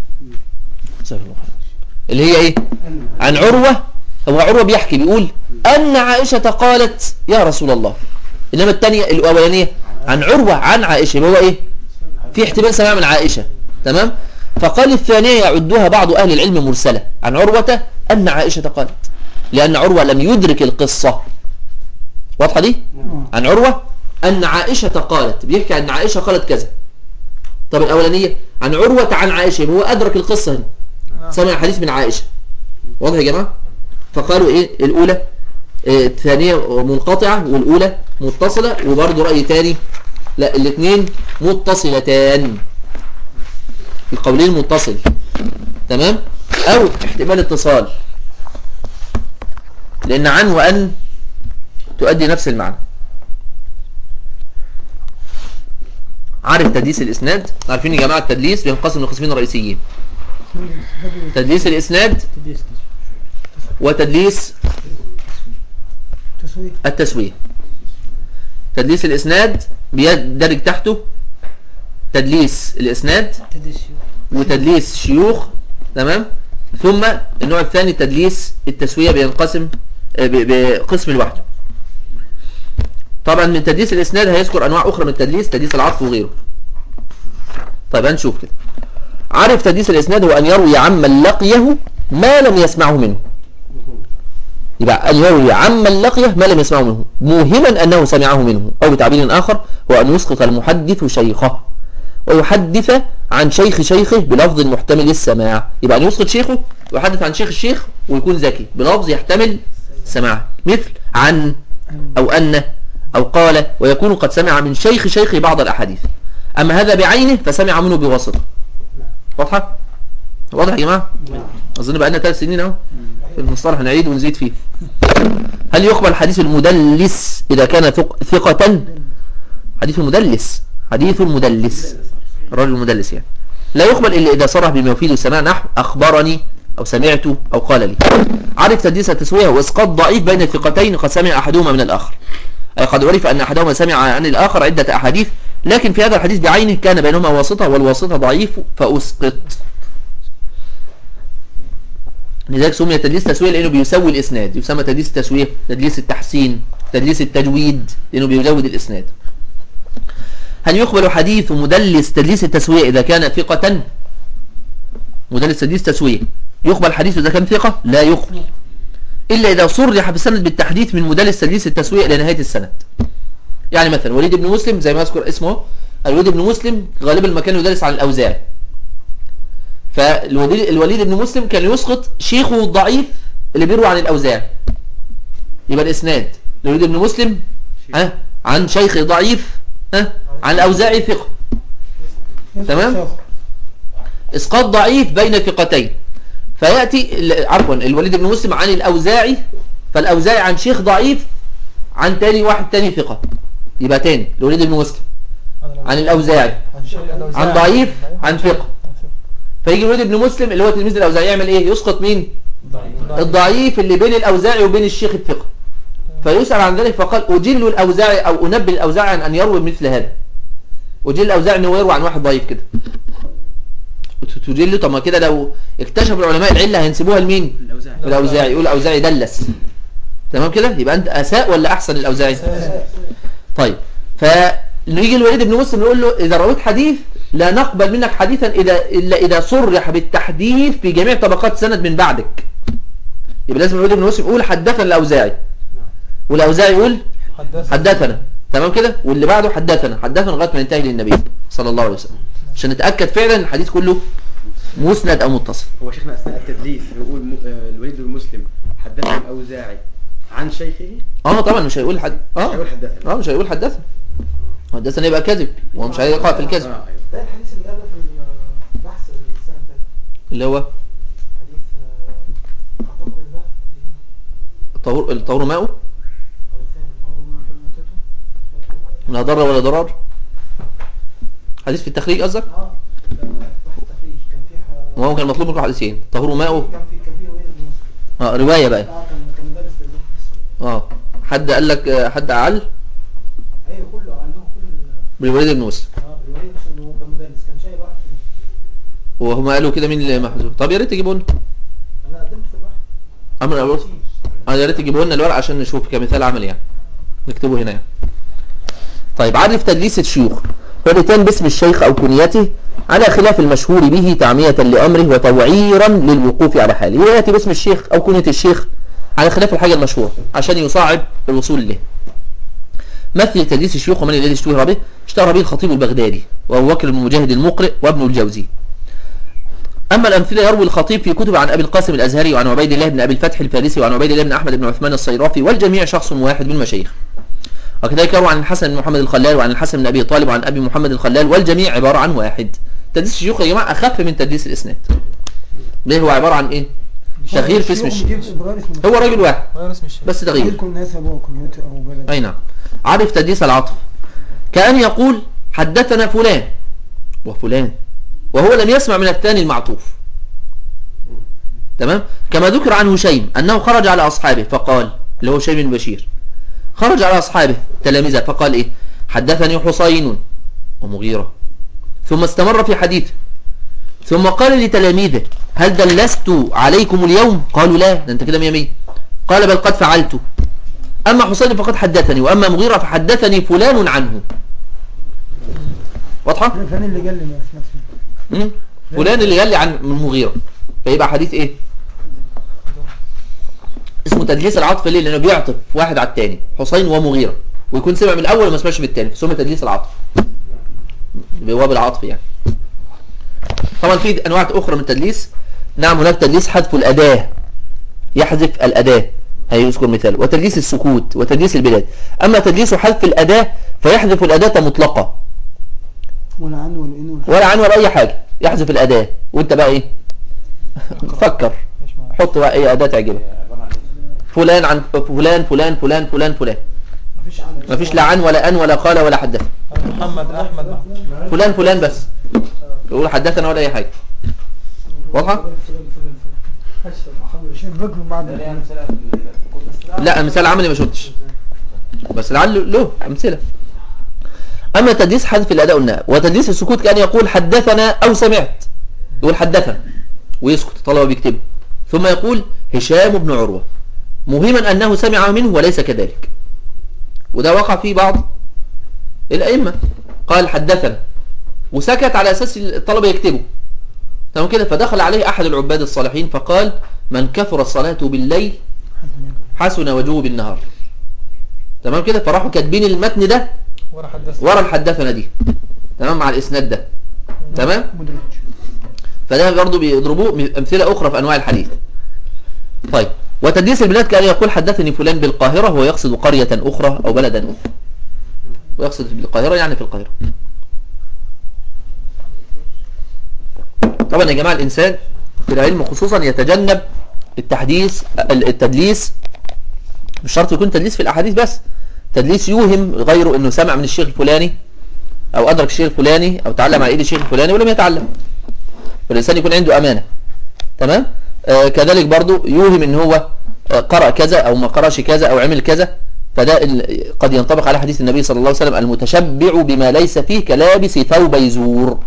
اللي هي إيه عن عروة هو عروة بيحكي بيقول أن عائشة قالت يا رسول الله إنما الثانية الأولانية عن عروة عن عائشة اللي هو إيه في احتمال سماع من عائشة تمام فقال الثانية يعدها بعض أهل العلم مرسلة عن عروة أن عائشة قالت لأن عروة لم يدرك القصة واضحة دي عن عروة أن عائشة قالت بيحكي أن عائشة قالت كذا طب الأولانية عن عروة عن عائشة هو أدرك القصة هنا سمع حديث من عائشة واضح يا جماعة فقالوا إيه الأولى إيه الثانية منقطعة والأولى متصلة وبرضه رأي تاني لا الاثنين متصلتان القولين متصل تمام أو احتمال اتصال لأن عن وأن تؤدي نفس المعنى عارف تدليس الإسناد عارفين يا جماعة التدليس بينقسم لقسمين رئيسيين تدليس الإسناد وتدليس تسويق التسوية تدليس الإسناد بيدرج تحته تدليس الإسناد وتدليس شيوخ تمام ثم النوع الثاني تدليس التسوية بينقسم آه، ب- بقسم لوحده طبعا من تدليس الإسناد هيذكر أنواع أخرى من التدليس تدليس العطف وغيره طيب هنشوف كده عارف تدليس الإسناد هو أن يروي عمن لقيه ما لم يسمعه منه يبقى أن يروي عمن لقيه ما لم يسمعه منه موهما أنه سمعه منه أو بتعبير آخر هو أن يسقط المحدث شيخه ويحدث عن شيخ شيخه بلفظ محتمل السماع يبقى أن يسقط شيخه ويحدث عن شيخ الشيخ ويكون ذكي بلفظ يحتمل السماع مثل عن أو أن أو قال ويكون قد سمع من شيخ شيخه بعض الأحاديث أما هذا بعينه فسمع منه بواسطة واضحة؟ واضح يا جماعة؟ أظن بقى لنا ثلاث سنين أهو في المصطلح نعيد ونزيد فيه هل يقبل حديث المدلس إذا كان ثق- ثقة حديث المدلس حديث المدلس الرجل المدلس يعني لا يقبل إلا إذا صرح بما يفيد السماع نحو أخبرني أو سمعت أو قال لي عرف تدليس التسوية وإسقاط ضعيف بين الثقتين قد سمع أحدهما من الآخر أي قد عرف أن أحدهما سمع عن الآخر عدة أحاديث لكن في هذا الحديث بعينه كان بينهما واسطة والواسطة ضعيف فأسقط لذلك سمي تدليس تسوية لأنه بيسوي الإسناد يسمى تدليس التسوية تدليس التحسين تدليس التجويد لأنه بيزود الإسناد هل يقبل حديث مدلس تدليس التسوية إذا كان ثقة مدلس تدليس تسوية يقبل حديثه إذا كان ثقة لا يقبل إلا إذا صرح في السند بالتحديث من مدلس تدليس التسوية إلى نهاية السند يعني مثلا وليد بن مسلم زي ما أذكر اسمه الوليد بن مسلم غالبا ما كان يدرس عن الأوزاع فالوليد الوليد بن مسلم كان يسقط شيخه الضعيف اللي بيروي عن الأوزاع يبقى الإسناد الوليد بن مسلم ها عن شيخ ضعيف ها عن الأوزاعي ثقة تمام؟ اسقاط ضعيف بين ثقتين فياتي ال- عفوا الوليد بن مسلم عن الاوزاعي فالاوزاعي عن شيخ ضعيف عن تاني واحد تاني ثقه يبقى تاني الوليد بن مسلم عن الاوزاعي عن ضعيف عن ثقه فيجي الوليد بن مسلم اللي هو تلميذ الاوزاعي يعمل ايه يسقط مين الضعيف اللي بين الاوزاعي وبين الشيخ الثقه فيسأل عن ذلك فقال أجل الأوزاعي أو أنبه الأوزاعي عن أن يروي مثل هذا أجل الأوزاعي أنه يروي عن واحد ضعيف كده تجل طب ما كده لو اكتشف العلماء العلة هينسبوها لمين الأوزاعي الأوزاعي يقول الأوزاعي دلس تمام كده يبقى أنت أساء ولا أحسن الأوزاعي طيب فنيجي الوليد بن مسلم يقول له إذا رويت حديث لا نقبل منك حديثا إذا إلا إذا صرح بالتحديث في جميع طبقات سند من بعدك يبقى لازم الوليد بن مسلم يقول حدثنا الأوزاعي والأوزاعي يقول حدثنا تمام كده واللي بعده حدثنا حدثنا لغايه ما ينتهي للنبي صلى الله عليه وسلم عشان نتاكد فعلا الحديث كله مسند او متصل هو شيخنا أثناء التدليس نقول م- آه، الوليد بن مسلم حدثنا الأوزاعي عن شيخه اه طبعا مش هيقول حد مش اه هيقول حدثنا اه مش هيقول حدثنا حدثنا يبقى كذب هو مش هيقع في الكذب آه، أيوه. ده الحديث اللي قاله في البحث السنة اللي فاتت اللي هو حديث آه، أعتقد الماء تقريبا الطهور الطهور ماؤه أو الثاني أو مدته لا ضر ولا ضرار حديث في التخريج قصدك اه بحث التخريج كان في ح- وهو كان مطلوب منكم حديثين طهور ماؤه كان في كان في وليد بن مسلم اه روايه بقى اه كان كان مدرس للبحث اه حد قال لك آه، حد اعل ايوه كله علمه كل بالوليد بن مسلم اه بالوليد بس انه كان مدرس كان شايل واحد فيهم. وهم قالوا كده مين اللي محذوف طب يا ريت تجيبوا لنا انا قدمت في البحث امر اول اه يا ريت تجيبوا لنا الورق عشان نشوف كمثال عملي يعني نكتبه هنا يعني. طيب عرف تدليس الشيوخ والاتيان باسم الشيخ او كنيته على خلاف المشهور به تعمية لأمره وتوعيرا للوقوف على حاله يأتي باسم الشيخ أو كنية الشيخ على خلاف الحاجة المشهورة عشان يصعب الوصول له مثل تدليس الشيوخ ومن الذي اشتهر به اشتهر به الخطيب البغدادي وابو بكر بن مجاهد المقرئ وابن الجوزي أما الأمثلة يروي الخطيب في كتب عن أبي القاسم الأزهري وعن عبيد الله بن أبي الفتح الفارسي وعن عبيد الله بن أحمد بن عثمان الصيرافي والجميع شخص واحد من المشايخ وكذلك يروى عن الحسن بن محمد الخلال وعن الحسن بن أبي طالب وعن أبي محمد الخلال والجميع عبارة عن واحد تدليس الشيوخ يا جماعة أخف من تدليس الإسناد ليه هو عبارة عن إيه؟ تغيير في اسم الشيخ هو راجل واحد غير اسم الشيخ بس تغيير يكون نسبه وكنيته أو بلد أي نعم عرف تدليس العطف كأن يقول حدثنا فلان وفلان وهو لم يسمع من الثاني المعطوف تمام كما ذكر عن هشيم أنه خرج على أصحابه فقال اللي هو هشيم بن بشير خرج على أصحابه تلاميذه فقال إيه حدثني حسين ومغيرة ثم استمر في حديثه ثم قال لتلاميذه هل دلست عليكم اليوم قالوا لا ده انت كده مية مية قال بل قد فعلت أما حسين فقد حدثني وأما مغيرة فحدثني فلان عنه واضحة؟ فلان اللي قال لي ما نفسه مم. فلان اللي قال لي عن من مغيرة فيبقى حديث ايه اسمه تدليس العطف ليه لانه بيعطف واحد على الثاني حسين ومغيرة ويكون سمع من الاول وما سمعش من الثاني فسمى تدليس العطف بواب العطف يعني طبعا في انواع اخرى من التدليس نعم هناك تدليس حذف الاداة يحذف الاداة هيذكر مثال وتدليس السكوت وتدليس البلاد اما تدليس حذف الاداة فيحذف الاداة مطلقة ولا عنه ولا إنه ولا عن ولا اي حاجة يحذف الاداة وانت بقى ايه فكر مش معايا. حط بقى اي اداة تعجبك فلان عن فلان فلان فلان فلان فلان مفيش عنه مفيش لا عن ولا ان ولا قال ولا حدث محمد احمد محمود. فلان فلان بس يقول حدثنا ولا اي حاجة واضحة فلان فلان فلان شبكوا بعض ده ليه امثله في ال- لا مثال عملي ما شفتش بس لعله له امثله اما تدليس حذف الاداء والنائب وتدليس السكوت كان يقول حدثنا او سمعت يقول حدثنا ويسكت الطلبه بيكتبوا ثم يقول هشام بن عروه مهما انه سمع منه وليس كذلك وده وقع فيه بعض الائمه قال حدثنا وسكت على اساس الطلبه يكتبوا تمام كده فدخل عليه احد العباد الصالحين فقال من كثر الصلاه بالليل حسن وجهه بالنهار تمام كده فراحوا كاتبين المتن ده ورا حدث ورا الحدثنا دي تمام مع الاسناد ده تمام مدرج فده برضه بيضربوه من امثله اخرى في انواع الحديث طيب وتدليس البلاد كان يقول حدثني فلان بالقاهره وهو يقصد قريه اخرى او بلدا اخرى ويقصد بالقاهره يعني في القاهره طبعا يا جماعه الانسان في العلم خصوصا يتجنب التحديث التدليس مش شرط يكون تدليس في الاحاديث بس تدليس يوهم غيره انه سمع من الشيخ الفلاني او ادرك الشيخ الفلاني او تعلم على ايد الشيخ الفلاني ولم يتعلم فالانسان يكون عنده امانه تمام آه كذلك برضو يوهم ان هو آه قرأ كذا او ما قرأش كذا او عمل كذا فده ال- قد ينطبق على حديث النبي صلى الله عليه وسلم المتشبع بما ليس فيه كلابس ثوب يزور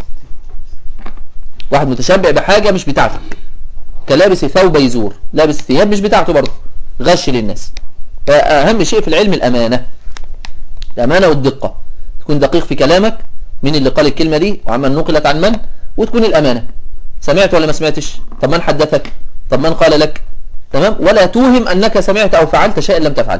واحد متشبع بحاجة مش بتاعته كلابس ثوب يزور لابس ثياب مش بتاعته برضه غش للناس فأهم شيء في العلم الأمانة الأمانة والدقة تكون دقيق في كلامك مين اللي قال الكلمة دي وعمن نقلت عن من وتكون الأمانة سمعت ولا ما سمعتش طب من حدثك طب من قال لك تمام ولا توهم أنك سمعت أو فعلت شيئا لم تفعله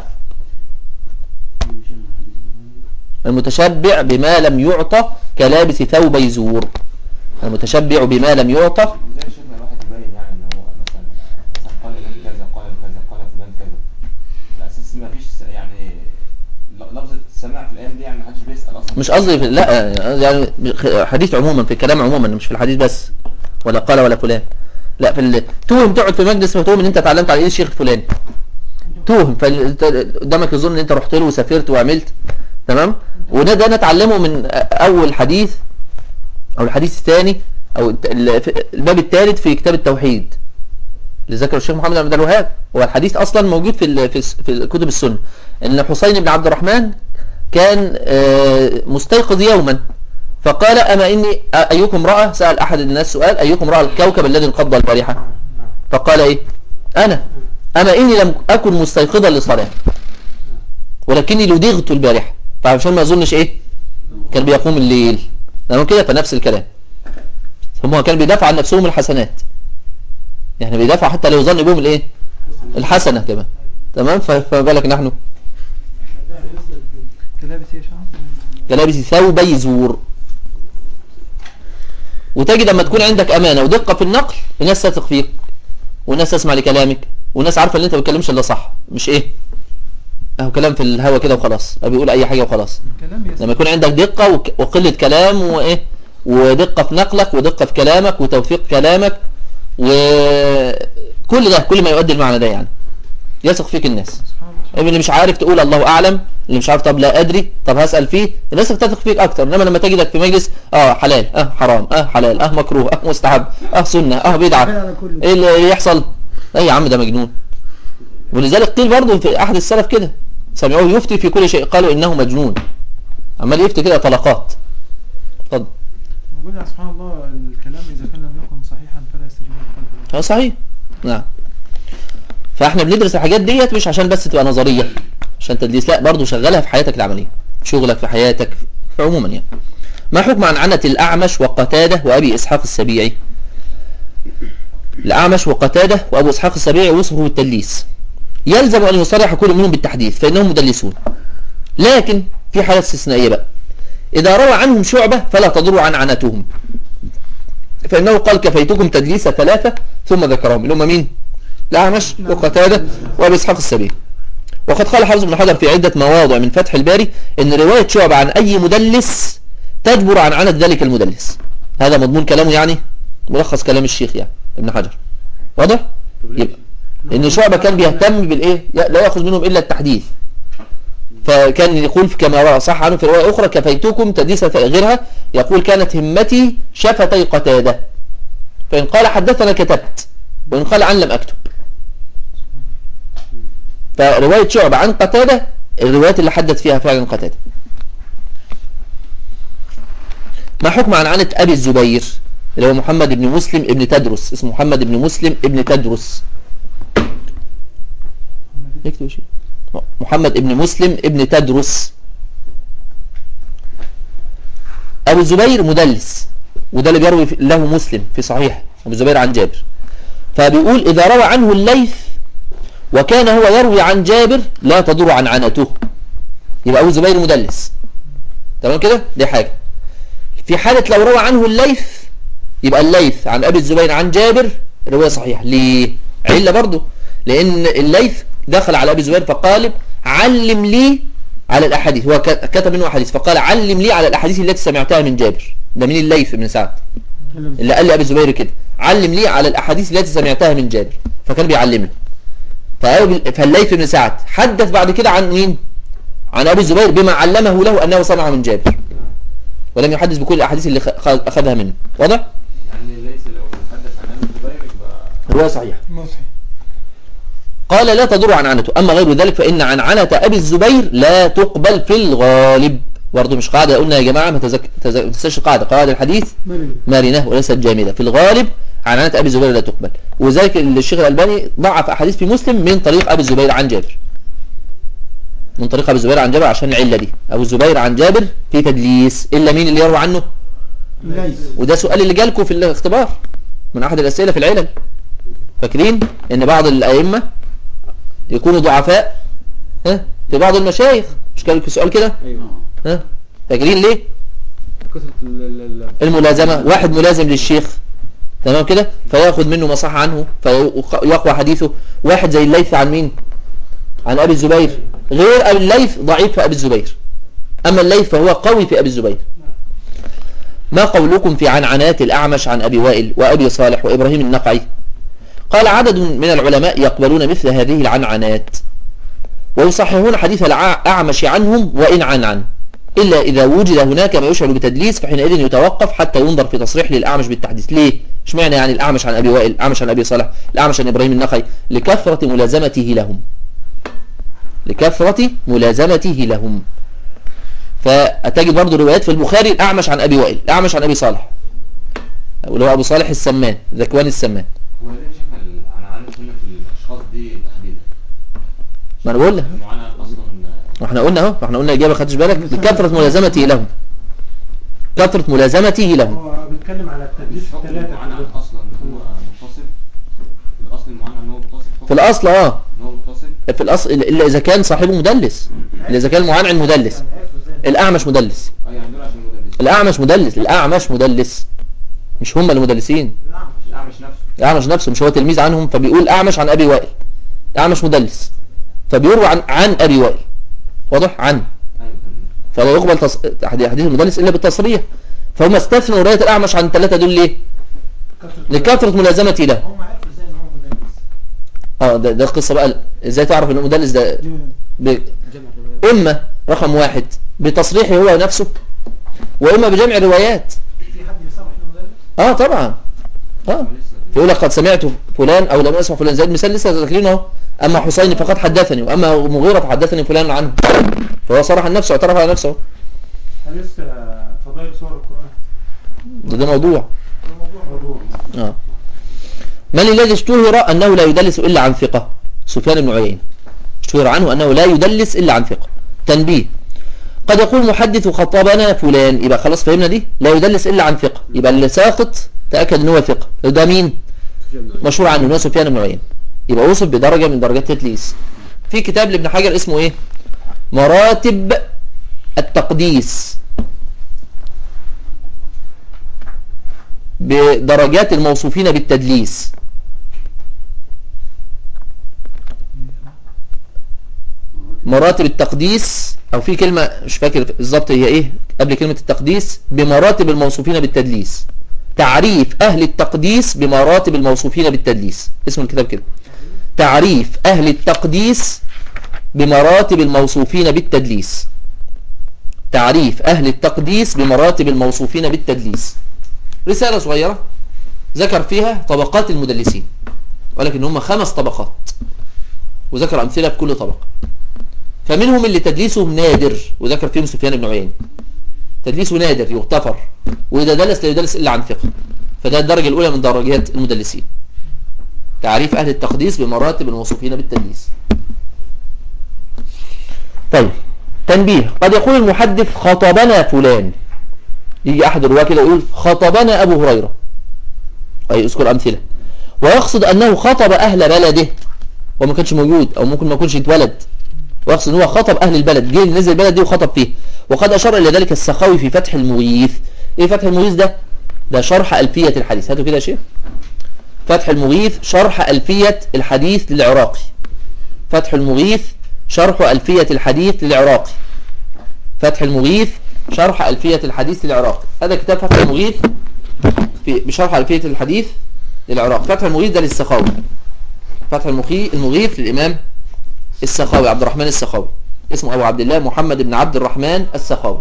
المتشبع بما لم يعطى كلابس ثوب يزور المتشبع بما لم يعطى ازاي شفنا الواحد يبين يعني ان هو مثلا مثلا قال الامام كذا قال كذا قال فلان كذا على اساس ما فيش س- يعني ل- لفظه السماع في الايام دي يعني ما حدش بيسال اصلا مش قصدي في لا يعني حديث عموما في الكلام عموما مش في الحديث بس ولا قال ولا فلان لا في ال... توهم تقعد في مجلس فتوهم ان انت اتعلمت على ايد الشيخ الفلاني توهم فانت قدامك يظن ان انت رحت له وسافرت وعملت تمام وده ده نتعلمه من اول حديث او الحديث الثاني او الت- ال- في- الباب الثالث في كتاب التوحيد اللي ذكره الشيخ محمد بن عبد الوهاب هو الحديث اصلا موجود في ال- في, الس- في كتب السنه ان حسين بن عبد الرحمن كان آه، مستيقظ يوما فقال أما إني أيكم رأى سأل أحد الناس سؤال أيكم رأى الكوكب الذي انقض البارحة فقال إيه أنا أما إني لم أكن مستيقظا لصلاة ولكني لدغت البارحة فعشان ما يظنش إيه كان بيقوم الليل تمام كده فنفس الكلام هم كان بيدافع عن نفسهم الحسنات يعني بيدافع حتى لو يظن بهم الايه الحسنة كمان تمام ف- فما بالك نحن كلابس ايه يا شعب كلابس ثوب يزور وتجد لما تكون عندك امانه ودقه في النقل الناس تثق فيك والناس تسمع لكلامك والناس عارفه ان انت ما بتتكلمش الا صح مش ايه اهو كلام في الهوا كده وخلاص أو بيقول اي حاجه وخلاص كلام يسمع لما يكون عندك دقه وك- وقله كلام وايه ودقه في نقلك ودقه في كلامك وتوفيق كلامك وكل ده كل ما يؤدي المعنى ده يعني يثق فيك الناس سبحان الله اللي مش عارف تقول الله اعلم اللي مش عارف طب لا ادري طب هسال فيه الناس بتثق فيك اكتر انما لما تجدك في مجلس اه حلال اه حرام اه حلال اه مكروه اه مستحب اه سنه اه بدعه على كله. ايه اللي يحصل ايه يا عم ده مجنون ولذلك قيل برضه في احد السلف كده سمعوه يفتي في كل شيء قالوا انه مجنون عمال يفتي كده طلقات اتفضل موجود يا سبحان الله الكلام اذا كان لم يكن صحيحا فلا يستجيب القلب له. اه صحيح نعم فاحنا بندرس الحاجات ديت مش عشان بس تبقى نظريه عشان تدريس لا برضه شغلها في حياتك العمليه في شغلك في حياتك في عموما يعني ما حكم عن عنة الأعمش وقتادة وأبي إسحاق السبيعي الأعمش وقتادة وأبو إسحاق السبيعي وصفه بالتدليس يلزم أن يصرح كل منهم بالتحديث فإنهم مدلسون لكن في حالة استثنائية بقى إذا روى عنهم شعبة فلا تضر عن عنتهم فإنه قال كفيتكم تدليس ثلاثة ثم ذكرهم اللي هم مين؟ الأعمش وقتادة وأبي إسحاق السبيعي وقد قال حافظ بن حجر في عدة مواضع من فتح الباري ان رواية شعب عن اي مدلس تجبر عن عنة ذلك المدلس هذا مضمون كلامه يعني ملخص كلام الشيخ يعني ابن حجر واضح يبقى ان شعبة كان بيهتم بالايه لا ياخذ منهم الا التحديث فكان يقول كما صح عنه في رواية اخرى كفيتكم تدليس غيرها يقول كانت همتي شفتي قتادة فان قال حدثنا كتبت وإن قال عن لم أكتب فرواية شعبة عن قتادة الروايات اللي حدث فيها فعلا قتادة ما حكم عن عنة أبي الزبير اللي هو محمد بن مسلم ابن تدرس اسمه محمد بن مسلم ابن تدرس اكتب يا شيخ. محمد ابن مسلم ابن تدرس أبو الزبير مدلس وده اللي بيروي له مسلم في صحيح أبو الزبير عن جابر فبيقول إذا روى عنه الليث وكان هو يروي عن جابر لا تضر عن عنته يبقى أبو الزبير مدلس تمام كده دي حاجة في حالة لو روى عنه الليث يبقى الليث عن أبي الزبير عن جابر رواية صحيحة ليه علة برضه لأن الليث دخل على أبي الزبير فقال علم لي على الأحاديث هو ك- كتب منه أحاديث فقال علم لي على الأحاديث التي سمعتها من جابر ده من الليث بن سعد اللي قال لأبي الزبير كده علم لي على الأحاديث التي سمعتها من جابر فكان بيعلم له فأبي- فالليث بن سعد حدث بعد كده عن مين عن أبي الزبير بما علمه له أنه سمع من جابر ولم يحدث بكل الأحاديث اللي خ- خ- أخذها منه واضح؟ يعني ليس لو تحدث عن ابي الزبير يبقى رواية صحيحة مصحي قال لا تضر عن عنته أما غير ذلك فإن عن عنة أبي الزبير لا تقبل في الغالب برضه مش قاعدة قلنا يا جماعة ما تزك... تزك... ما تنساش القاعدة قواعد الحديث مرن مرنة وليست جامدة في الغالب عن عنة أبي الزبير لا تقبل وذلك الشيخ الألباني ضعف أحاديث في مسلم من طريق أبي الزبير عن جابر من طريق أبي الزبير عن جابر عشان العلة دي أبو الزبير عن جابر في تدليس إلا مين اللي يروى عنه ليس وده سؤال اللي جالكم في الاختبار من أحد الأسئلة في العلل فاكرين ان بعض الأئمة يكونوا ضعفاء ها في بعض المشايخ مش كان لكم سؤال كده ايوه ها فاكرين ليه كثرة ال- ال- ال- الملازمة واحد ملازم للشيخ تمام كده فياخد منه مصح عنه فيقوى حديثه واحد زي الليث عن مين عن أبي الزبير غير أبي الليث ضعيف في أبي الزبير أما الليث فهو قوي في أبي الزبير ما قولكم في عنعنات الأعمش عن أبي وائل وأبي صالح وإبراهيم النقعي قال عدد من العلماء يقبلون مثل هذه العنعنات ويصححون حديث الأعمش عنهم وإن عن عن إلا إذا وجد هناك ما يشعر بتدليس فحينئذ يتوقف حتى ينظر في تصريح للأعمش بالتحديث ليه؟ اشمعنى يعني الأعمش عن أبي وائل الأعمش عن أبي صالح الأعمش عن إبراهيم النخعي لكثرة ملازمته لهم لكثرة ملازمته لهم فتجد برضو روايات في البخاري الأعمش عن أبي وائل الأعمش عن أبي صالح واللي هو أبو صالح السمان ذكوان السمان هو ليه شيخنا ال- انا عارف هنا في الاشخاص دي تحديدا ما أنا بقول لك المعاناة اصلا ما احنا قلنا اهو ما احنا قلنا إجابة خدتش بالك لكثرة ملازمته لهم كثرة ملازمته لهم هو بيتكلم على التدليس مش حكم الثلاثة المعاناة كلهم. اصلا ان هو متصل الاصل المعاناة ان هو متصل حكم في الأصل اه ان هو متصل في الأصل إلا إذا كان صاحبه مدلس إلا إذا كان المعانع مدلس يعني عرفوا ازاي الأعمش مدلس اه يعني دول عشان مدرس الأعمش مدلس الأعمش مدلس مش هم المدلسين الأعمش. الاعمش نفسه الأعمش نفسه مش هو تلميذ عنهم فبيقول أعمش عن أبي وائل أعمش مدلس فبيروي عن عن أبي وائل واضح عن ايوه تمام فلا يقبل تص... حديث المدلس إلا بالتصريح فهم استثنوا رواية الأعمش عن الثلاثة دول ليه؟ كثرة لكثرة ملازمتي له هم عرفوا ازاي ان هو مدلس اه ده, ده القصة بقى ازاي تعرف ان المدلس ده ب... جمع الروايات. اما رقم واحد بتصريحه هو نفسه واما بجمع روايات في حد يصرح انه مدلس؟ اه طبعا اه هو لسه فيقول لك قد سمعت فلان او لم اسمع فلان زي المثال لسه ذاكرينه اهو اما حسين فقد حدثني واما مغيرة فحدثني فلان عنه فهو صرح عن نفسه اعترف على نفسه حديث آه، فضائل سور القرآن ده, ده موضوع موضوع اه من الذي اشتهر انه لا يدلس الا عن ثقة سفيان بن عيينة اشتهر عنه انه لا يدلس الا عن ثقة تنبيه قد يقول محدث خطبنا فلان يبقى خلاص فهمنا دي لا يدلس الا عن ثقة يبقى اللي ساقط تأكد ان هو ثقة ده مين جمع. مشهور عنه هو سفيان بن عيينة يبقى وصف بدرجة من درجات التدليس في كتاب لابن حجر اسمه ايه مراتب التقديس بدرجات الموصوفين بالتدليس مراتب التقديس او في كلمة مش فاكر بالظبط هي ايه قبل كلمة التقديس بمراتب الموصوفين بالتدليس تعريف اهل التقديس بمراتب الموصوفين بالتدليس اسم الكتاب كده تعريف اهل التقديس بمراتب الموصوفين بالتدليس تعريف اهل التقديس بمراتب الموصوفين بالتدليس رسالة صغيرة ذكر فيها طبقات المدلسين ولكن هم خمس طبقات وذكر أمثلة في كل طبقة فمنهم اللي تدليسهم نادر وذكر فيهم سفيان بن عيينة تدليسه نادر يغتفر وإذا دلس لا يدلس إلا عن ثقة فده الدرجة الأولى من درجات المدلسين تعريف أهل التقديس بمراتب الموصوفين بالتدليس طيب تنبيه قد يقول المحدث خطبنا فلان يجي أحد الرواة كده يقول خطبنا أبو هريرة أي يذكر أمثلة ويقصد أنه خطب أهل بلده وما كانش موجود أو ممكن ما يكونش اتولد ويقصد أنه خطب أهل البلد جه نزل البلد دي وخطب فيه وقد أشار إلى ذلك السخاوي في فتح المغيث إيه فتح المغيث ده؟ ده شرح ألفية الحديث هاتوا كده يا شيخ فتح المغيث شرح ألفية الحديث للعراقي فتح المغيث شرح ألفية الحديث للعراقي فتح المغيث شرح ألفية الحديث للعراقي هذا كتاب فتح المغيث في بشرح ألفية الحديث للعراق فتح المغيث ده للسخاوي فتح المغيث المغيث للإمام السخاوي عبد الرحمن السخاوي اسمه أبو عبد الله محمد بن عبد الرحمن السخاوي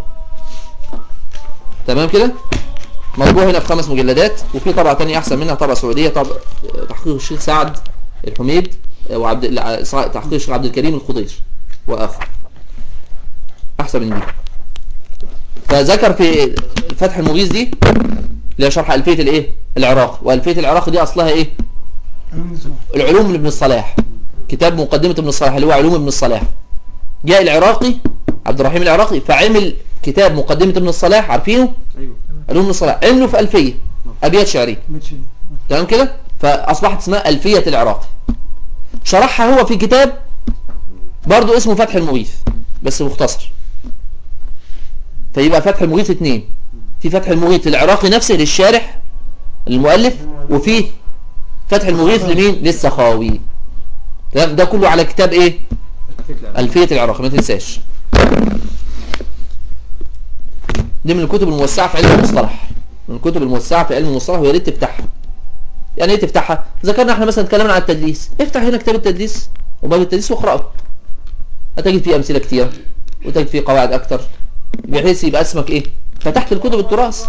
تمام كده مطبوع هنا في خمس مجلدات وفي طبعة تانية أحسن منها طبعة سعودية طبع تحقيق الشيخ سعد الحميد وعبد لا، تحقيق الشيخ عبد الكريم الخضير وآخر أحسن من دي فذكر في فتح المغيث دي اللي هي شرح ألفية الإيه؟ العراق وألفية العراق دي أصلها إيه؟ علوم الصلاح. العلوم لابن الصلاح كتاب مقدمة ابن الصلاح اللي هو علوم ابن الصلاح جاء العراقي عبد الرحيم العراقي فعمل كتاب مقدمة ابن الصلاح عارفينه ايوه علوم ابن الصلاح عمله في ألفية أبيات شعرية بيت شديد. تمام كده فأصبحت اسمها ألفية العراقي شرحها هو في كتاب برضو اسمه فتح المغيث بس مختصر فيبقى فتح المغيث اتنين في فتح المغيث العراقي نفسه للشارح المؤلف وفي فتح المغيث لمين للسخاوي تمام ده كله على كتاب ايه ألفية العراقي ما تنساش دي من الكتب الموسعة في علم المصطلح من الكتب الموسعة في علم المصطلح ويا ريت تفتحها يعني ايه تفتحها ذكرنا احنا مثلا اتكلمنا عن التدليس افتح هنا كتاب التدليس وباب التدليس واقراه هتجد فيه امثله كتير وتجد فيه قواعد اكتر بحيث يبقى اسمك ايه فتحت الكتب التراث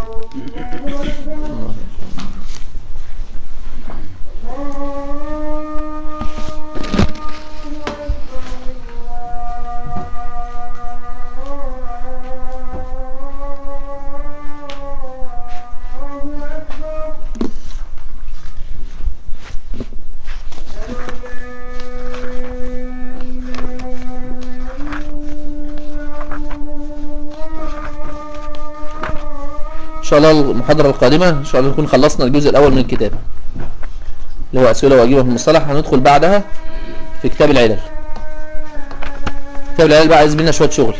ان شاء الله المحاضره القادمه ان شاء الله نكون خلصنا الجزء الاول من الكتاب اللي هو اسئله واجوبه في المصطلح هندخل بعدها في كتاب العلل كتاب العلل بقى عايز مننا شويه شغل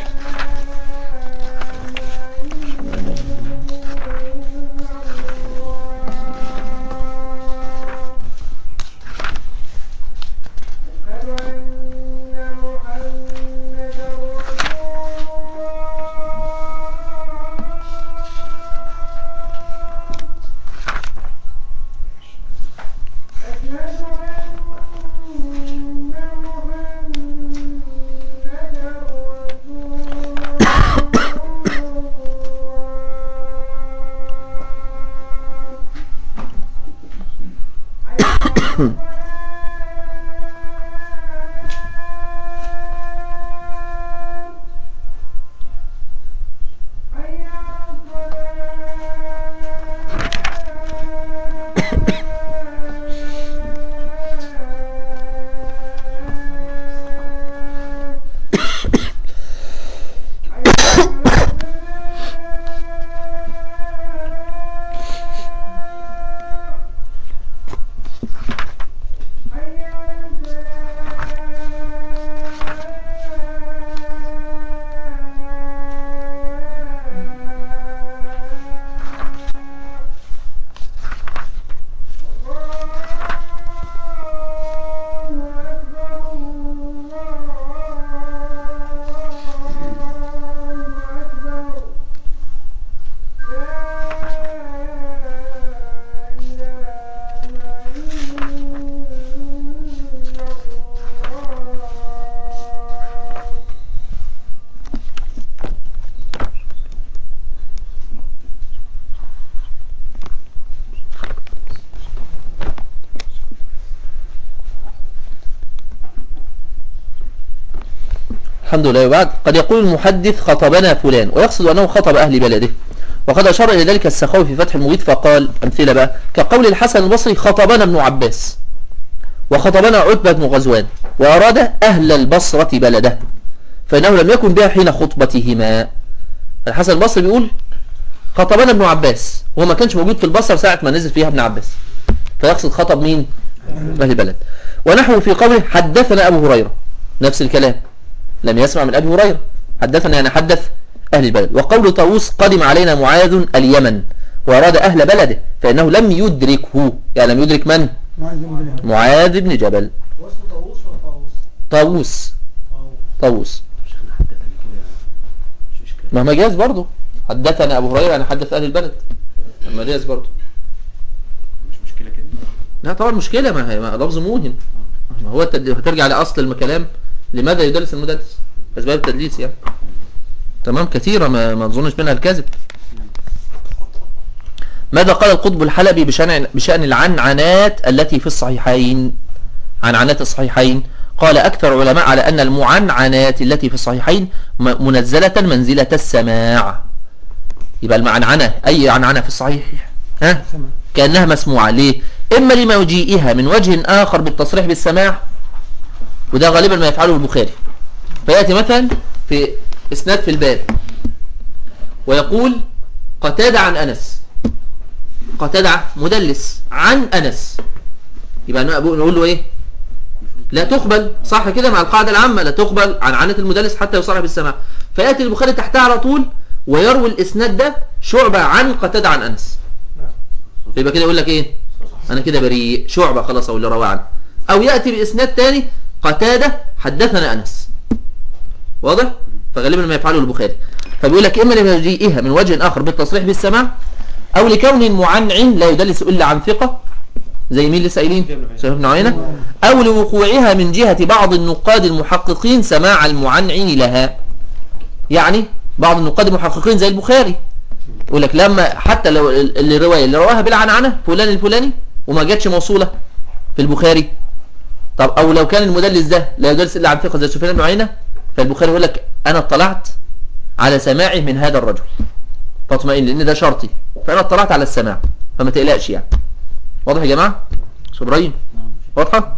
الحمد لله وبعد قد يقول المحدث خطبنا فلان ويقصد أنه خطب أهل بلده وقد أشار إلى ذلك السخاوي في فتح المغيث فقال أمثلة بقى كقول الحسن البصري خطبنا ابن عباس وخطبنا عتبة بن غزوان وأراد أهل البصرة بلده فإنه لم يكن بها حين خطبتهما الحسن البصري بيقول خطبنا ابن عباس وهو ما كانش موجود في البصرة ساعة ما نزل فيها ابن عباس فيقصد خطب مين أهل البلد ونحو في قوله حدثنا أبو هريرة نفس الكلام لم يسمع من أبي هريرة حدثنا يعني حدث أهل البلد وقول طاووس قدم علينا معاذ اليمن وأراد أهل بلده فإنه لم يدركه يعني لم يدرك من معاذ بن جبل. معاذ بن جبل هو اسمه طاووس ولا طاووس؟ طاووس طاووس طاووس شيخنا حدثني كده مش اشكال ما ما جاز برضه حدثنا أبو هريرة يعني حدث أهل البلد ما جاز برضه مش مشكله كده لا طبعا مشكلة ما هي ما لفظ موهم ما هو التد... هترجع لأصل الكلام لماذا يدرس المدرس أسباب التدليس يعني تمام كثيرة ما, ما نظنش منها الكذب ماذا قال القطب الحلبي بشأن, بشأن العنعنات التي في الصحيحين عنعنات الصحيحين قال أكثر علماء على أن المعنعنات التي في الصحيحين م- منزلة منزلة السماع يبقى المعنعنة أي عنعنة في الصحيح ها سمع. كأنها مسموعة ليه إما لموجيئها من وجه آخر بالتصريح بالسماع وده غالبا ما يفعله البخاري فيأتي مثلا في إسناد في الباب ويقول قتادة عن أنس قتادة مدلس عن أنس يبقى نقول نقول له إيه لا تقبل صح كده مع القاعدة العامة لا تقبل عن عنة المدلس حتى يصرح بالسماع فيأتي البخاري تحتها على طول ويروي الإسناد ده شعبة عن قتادة عن أنس يبقى كده يقول لك ايه انا كده بريء شعبة خلاص او اللي رواه عنه او يأتي باسناد تاني قتادة حدثنا انس واضح فغالبا ما يفعله البخاري فبيقول لك اما لمجيئها من وجه اخر بالتصريح بالسماع او لكون معنعن لا يدلس الا عن ثقة زي مين لسه قايلين سفيان بن عيينة او لوقوعها من جهة بعض النقاد المحققين سماع المعنعن لها يعني بعض النقاد المحققين زي البخاري يقول لك لما حتى لو ال- ال- الروايه اللي رواها بالعنعنه فلان الفلاني وما جاتش موصوله في البخاري طب او لو كان المدلس ده لا يدرس الا عن ثقه زي سفيان بن عيينه فالبخاري يقول لك انا اطلعت على سماعه من هذا الرجل فاطمئن لان ده شرطي فانا اطلعت على السماع فما تقلقش يعني واضح يا جماعه شو ابراهيم واضحه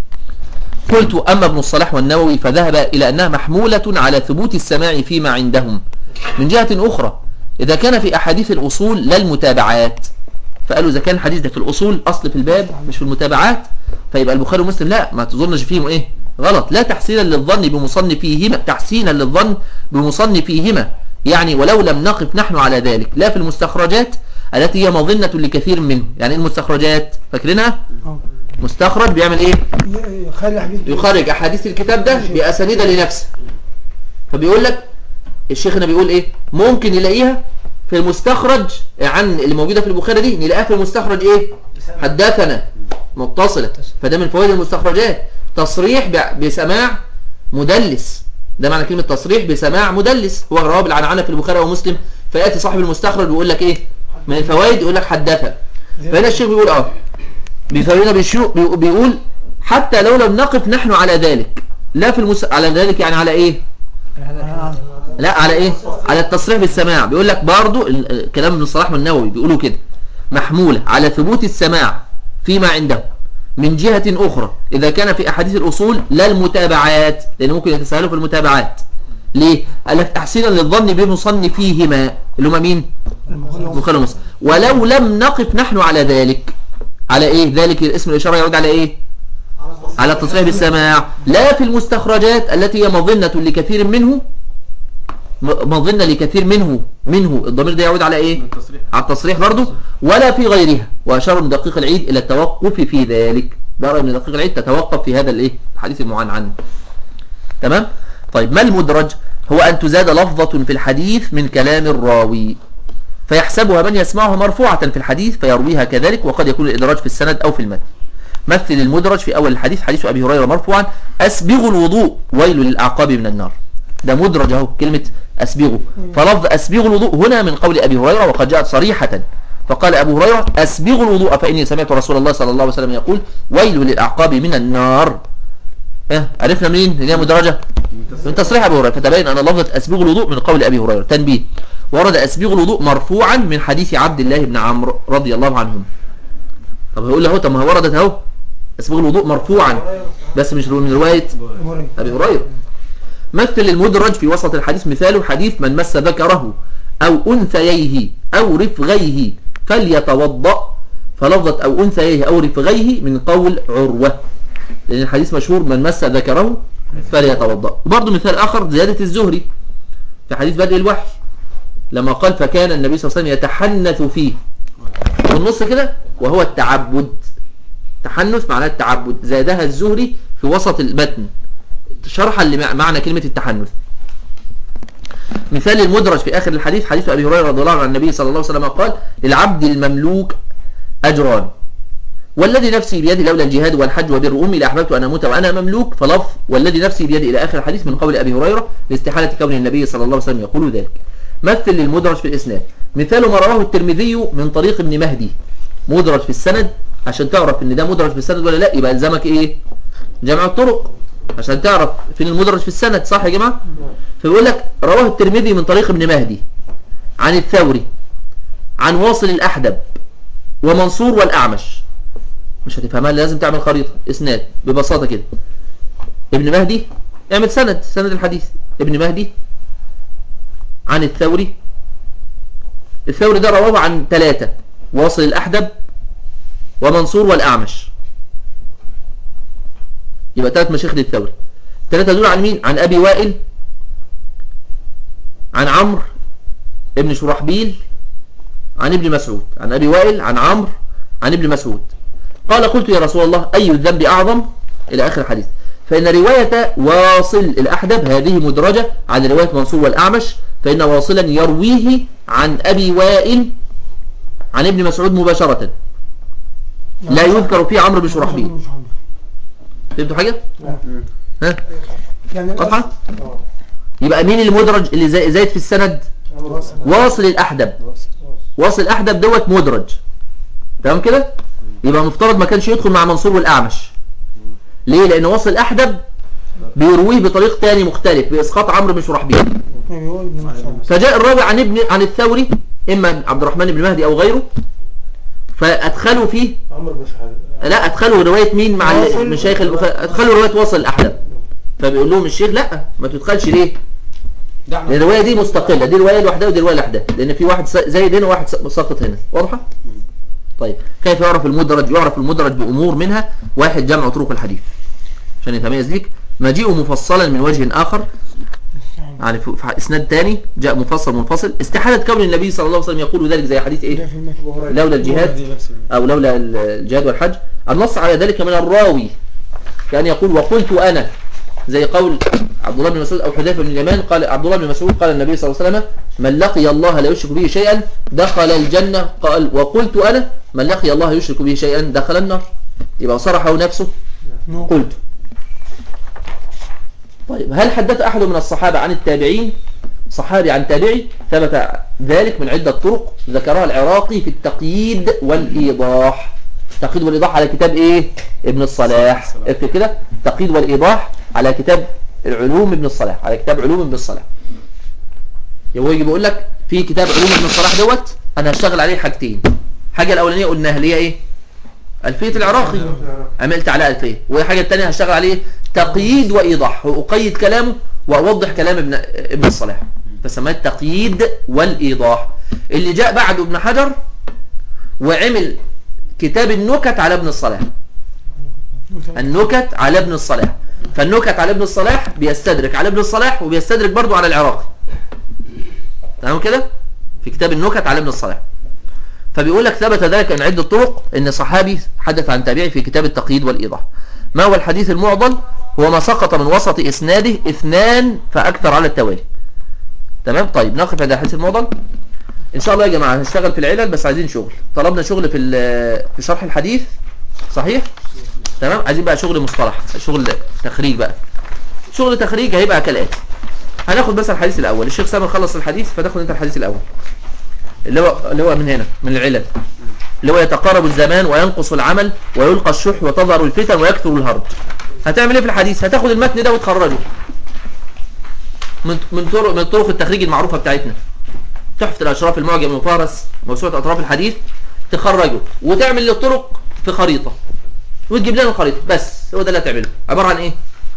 قلت اما ابن الصلاح والنووي فذهب الى انها محموله على ثبوت السماع فيما عندهم من جهه اخرى إذا كان في أحاديث الأصول لا المتابعات فقالوا إذا كان الحديث ده في الأصول أصل في الباب مش في المتابعات فيبقى البخاري ومسلم لا ما تظنش فيهم إيه غلط لا تحسينا للظن بمصنفيهما تحسينا للظن بمصنفيهما يعني ولو لم نقف نحن على ذلك لا في المستخرجات التي هي مظنة لكثير منه يعني إيه المستخرجات فاكرينها اه مستخرج بيعمل إيه ي- خلي الحديث يخرج أحاديث الكتاب ده بأسانيد لنفسه فبيقول لك الشيخ هنا بيقول ايه ممكن نلاقيها في المستخرج عن اللي موجوده في البخاري دي نلاقيها في المستخرج ايه حدثنا متصله فده من فوائد المستخرجات تصريح ب- بسماع مدلس ده معنى كلمه تصريح بسماع مدلس هو رواه بالعنعنه في البخاري ومسلم فياتي صاحب المستخرج ويقول لك ايه من الفوائد يقول لك حدثنا فهنا الشيخ بيقول اه بيفوينا بيشو بي- بيقول حتى لو لم نقف نحن على ذلك لا في المس... على ذلك يعني على ايه آه. لا على ايه على التصريح بالسماع بيقول لك برضو ال- ال- كلام ابن الصلاح والنووي بيقولوا كده محمولة على ثبوت السماع فيما عنده من جهة أخرى إذا كان في أحاديث الأصول لا المتابعات لأن ممكن يتساهلوا في المتابعات ليه؟ قال لك تحسينا للظن بمصنفيهما اللي هم مين؟ البخاري ومسلم ولو لم نقف نحن على ذلك على ايه ذلك اسم الإشارة يعود على ايه على التصريح بالسماع لا في المستخرجات التي هي مظنة لكثير منه م- مظنة لكثير منه منه الضمير ده يعود على ايه التصريح على التصريح برضه ولا في غيرها واشار ابن دقيق العيد الى التوقف في ذلك ده رأي ابن دقيق العيد تتوقف في هذا الايه الحديث المعان عنه تمام طيب ما المدرج هو ان تزاد لفظة في الحديث من كلام الراوي فيحسبها من يسمعها مرفوعة في الحديث فيرويها كذلك وقد يكون الإدراج في السند أو في المتن مثل المدرج في أول الحديث حديث أبي هريرة مرفوعا أسبغوا الوضوء ويل للأعقاب من النار ده مدرج اهو كلمة أسبغوا فلفظ أسبغوا الوضوء هنا من قول أبي هريرة وقد جاءت صريحة فقال أبو هريرة أسبغوا الوضوء فإني سمعت رسول الله صلى الله عليه وسلم يقول ويل للأعقاب من النار اه عرفنا منين ان هي مدرجة من تصريح ابي هريره فتبين ان لفظه اسبيغ الوضوء من قول ابي هريره تنبيه ورد اسبيغ الوضوء مرفوعا من حديث عبد الله بن عمرو رضي الله عنهم طب هيقول له اهو طب ما هي وردت اهو اسبيغ الوضوء مرفوعا بس مش من روايه هريرة. ابي هريره مثل المدرج في وسط الحديث مثاله حديث من مس ذكره او انثييه او رفغيه فليتوضا فلفظه او انثييه او رفغيه من قول عروه لان الحديث مشهور من مس ذكره فليتوضا وبرضه مثال اخر زياده الزهري في حديث بدء الوحي لما قال فكان النبي صلى الله عليه وسلم يتحنث فيه في النص كده وهو التعبد تحنث معناه التعبد زادها الزهري في وسط المتن شرحا لمعنى كلمة التحنث مثال المدرج في آخر الحديث حديث أبي هريرة رضي الله عنه عن النبي صلى الله عليه وسلم قال للعبد المملوك أجران والذي نفسي بيده لولا الجهاد والحج وبر أمي لأحببت أن أموت وأنا مملوك فلفظ والذي نفسي بيده إلى آخر الحديث من قول أبي هريرة لاستحالة كون النبي صلى الله عليه وسلم يقول ذلك مثل للمدرج في الإسناد مثال ما رواه الترمذي من طريق ابن مهدي مدرج في السند عشان تعرف ان ده مدرج في السند ولا لا يبقى الزمك ايه جمع الطرق عشان تعرف فين المدرج في السند صح يا جماعه فبيقول لك رواه الترمذي من طريق ابن مهدي عن الثوري عن واصل الاحدب ومنصور والاعمش مش هتفهمها لازم تعمل خريطه اسناد ببساطه كده ابن مهدي اعمل سند سند الحديث ابن مهدي عن الثوري الثوري ده رواه عن ثلاثة واصل الأحدب ومنصور والأعمش يبقى ثلاث مشايخ للثوري الثلاثة دول عن مين؟ عن أبي وائل عن عمرو ابن شرحبيل عن ابن مسعود عن أبي وائل عن عمرو عن ابن مسعود قال قلت يا رسول الله أي الذنب أعظم إلى آخر الحديث فإن رواية واصل الأحدب هذه مدرجة عن رواية منصور والأعمش فإن واصلا يرويه عن أبي وائل عن ابن مسعود مباشرة لا يذكر فيه عمرو بن شرحبيل مش عمرو. فهمتوا حاجة؟ ها؟ يعني واضحة؟ يبقى مين المدرج اللي زي- زايد في السند؟ واصل الأحدب واصل الأحدب دوت مدرج تمام كده؟ يبقى مفترض ما كانش يدخل مع منصور والأعمش ليه؟ لأن واصل الأحدب بيرويه بطريق تاني مختلف بإسقاط عمرو بن شرحبيل يعني هو ابن مسعود فجاء الراوي عن ابن عن الثوري إما عبد الرحمن بن مهدي أو غيره فأدخلوا فيه عمرو بن شحال لا ادخلوا روايه مين مع واصل. المشايخ البخ- ادخلوا روايه واصل الاحدب فبيقول لهم الشيخ لا ما تدخلش ليه لان الروايه دي مستقله دي روايه لوحدها ودي روايه لوحدها لان في واحد س- زايد هنا وواحد س- ساقط هنا واضحه طيب كيف يعرف المدرج يعرف المدرج بامور منها واحد جمع طرق الحديث عشان يتميز ليك مجيئه مفصلا من وجه اخر يعني في في اسناد تاني جاء مفصل منفصل استحاله كون النبي صلى الله عليه وسلم يقول ذلك زي حديث ده ايه في المتن لولا الجهاد أو لولا الجهاد والحج النص على ذلك من الراوي كان يقول وقلت أنا زي قول عبد الله بن مسعود أو حذيفة بن اليمان قال عبد الله بن مسعود قال النبي صلى الله عليه وسلم من لقي الله لا يشرك به شيئا دخل الجنة قال وقلت أنا من لقي الله يشرك به شيئا دخل النار يبقى صرحه نفسه نو. قلت طيب هل حدث أحد من الصحابة عن التابعين صحابي عن تابعي ثبت ذلك من عدة طرق ذكرها العراقي في التقييد والإيضاح التقييد والإيضاح على كتاب إيه ابن الصلاح اكتب كده التقييد والإيضاح على كتاب العلوم ابن الصلاح على كتاب علوم ابن الصلاح هو يجي بيقول لك في كتاب علوم ابن الصلاح دوت انا هشتغل عليه حاجتين حاجه الاولانيه قلناها اللي هي ايه الفيه العراقي عملت على الفيه والحاجه الثانيه هشتغل عليه تقييد وايضاح واقيد كلامه واوضح كلام ابن ابن الصلاح فسماه التقييد والايضاح اللي جاء بعده ابن حجر وعمل كتاب النكت على ابن الصلاح النكت على ابن الصلاح فالنكت على ابن الصلاح بيستدرك على ابن الصلاح وبيستدرك برضو على العراقي تمام كده في كتاب النكت على ابن الصلاح فبيقول لك ثبت ذلك من عدة طرق ان صحابي حدث عن تابعي في كتاب التقييد والإيضاح ما هو الحديث المعضل هو ما سقط من وسط إسناده اثنان فأكثر على التوالي تمام طيب نقف عند الحديث المعضل ان شاء الله يا جماعة هنشتغل في العلل بس عايزين شغل طلبنا شغل في ال- في شرح الحديث صحيح تمام عايزين بقى شغل مصطلح شغل تخريج بقى شغل تخريج هيبقى كالاتي هناخد بس الحديث الاول الشيخ سامر خلص الحديث فتاخد انت الحديث الاول اللي هو اللي هو من هنا من العلل اللي هو يتقارب الزمان وينقص العمل ويلقى الشح وتظهر الفتن ويكثر الهرج هتعمل ايه في الحديث هتاخد المتن ده وتخرجه من من طرق من طرق التخريج المعروفه بتاعتنا تحفه الاشراف المعجم المفارس موسوعه اطراف الحديث تخرجه وتعمل الطرق في خريطه وتجيب لنا الخريطه بس هو ده اللي هتعمله عباره عن ايه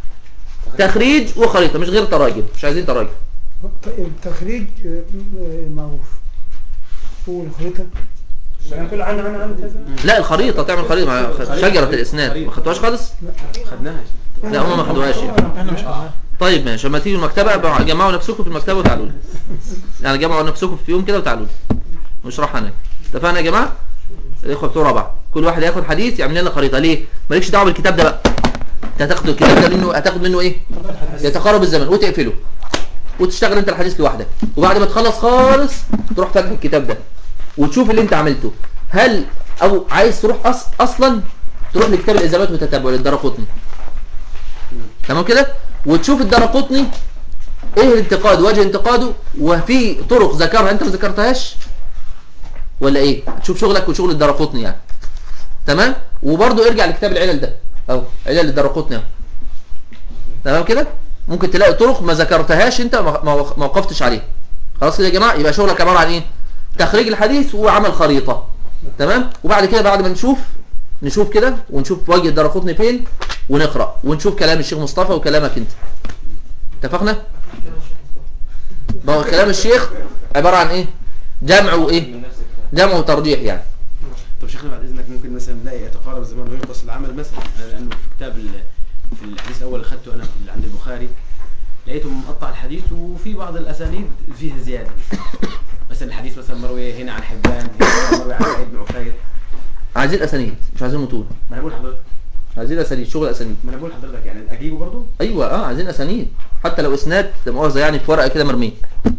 تخريج وخريطه مش غير تراجم مش عايزين تراجم التخريج آه، آه، معروف والخريطة يعني كل عن عن عن كذا لا الخريطه تعمل خريطه مع شجره الاسناد ما خدتوهاش خالص خدناها لا هم ما خدوهاش يعني. احنا مش خدناها طيب ماشي لما تيجوا المكتبه بقى جمعوا نفسكم في المكتبه وتعالوا لي يعني جمعوا نفسكم في يوم كده وتعالوا لي نشرحها هناك اتفقنا يا جماعه الاخوه بتوع رابعه كل واحد ياخد حديث يعمل لنا خريطه ليه مالكش دعوه بالكتاب ده بقى انت هتاخد الكتاب ده منه هتاخد منه ايه يتقارب الزمن وتقفله وتشتغل انت الحديث لوحدك وبعد ما تخلص خالص تروح فاتح الكتاب ده وتشوف اللي انت عملته هل او عايز تروح أص... اصلا تروح لكتاب الاجابات والتتبع للدرقطني تمام كده وتشوف الدرقطني ايه الانتقاد وجه انتقاده وفي طرق ذكرها انت ما ذكرتهاش ولا ايه تشوف شغلك وشغل الدرقطني يعني تمام وبرضه ارجع لكتاب العلل ده اهو علل الدرقطني اهو تمام كده ممكن تلاقي طرق ما ذكرتهاش انت ما ما ما وقفتش عليها خلاص كده يا جماعه يبقى شغلك عباره عن ايه تخريج الحديث وعمل خريطه تمام وبعد كده بعد ما نشوف نشوف كده ونشوف وجه الدرقطني فين ونقرا ونشوف كلام الشيخ مصطفى وكلامك انت اتفقنا ما هو كلام الشيخ عباره عن ايه جمع وايه من نفس الكلام جمع وترجيح يعني طب شيخنا بعد اذنك ممكن مثلا نلاقي يتقارب الزمان وينقص العمل مثلا أنا لانه في كتاب ال- في الحديث الاول اللي اخذته انا في عند البخاري لقيته مقطع الحديث وفي بعض الاسانيد فيها زياده مثلا الحديث مثلا مروي هنا عن حبان هنا مروي عن سعيد بن عفير عايزين اسانيد مش عايزين متون ما انا بقول لحضرتك عايزين اسانيد شغل اسانيد ما انا بقول لحضرتك يعني اجيبه برضه ايوه اه عايزين اسانيد حتى لو اسناد لا مؤاخذه يعني في ورقه كده مرميه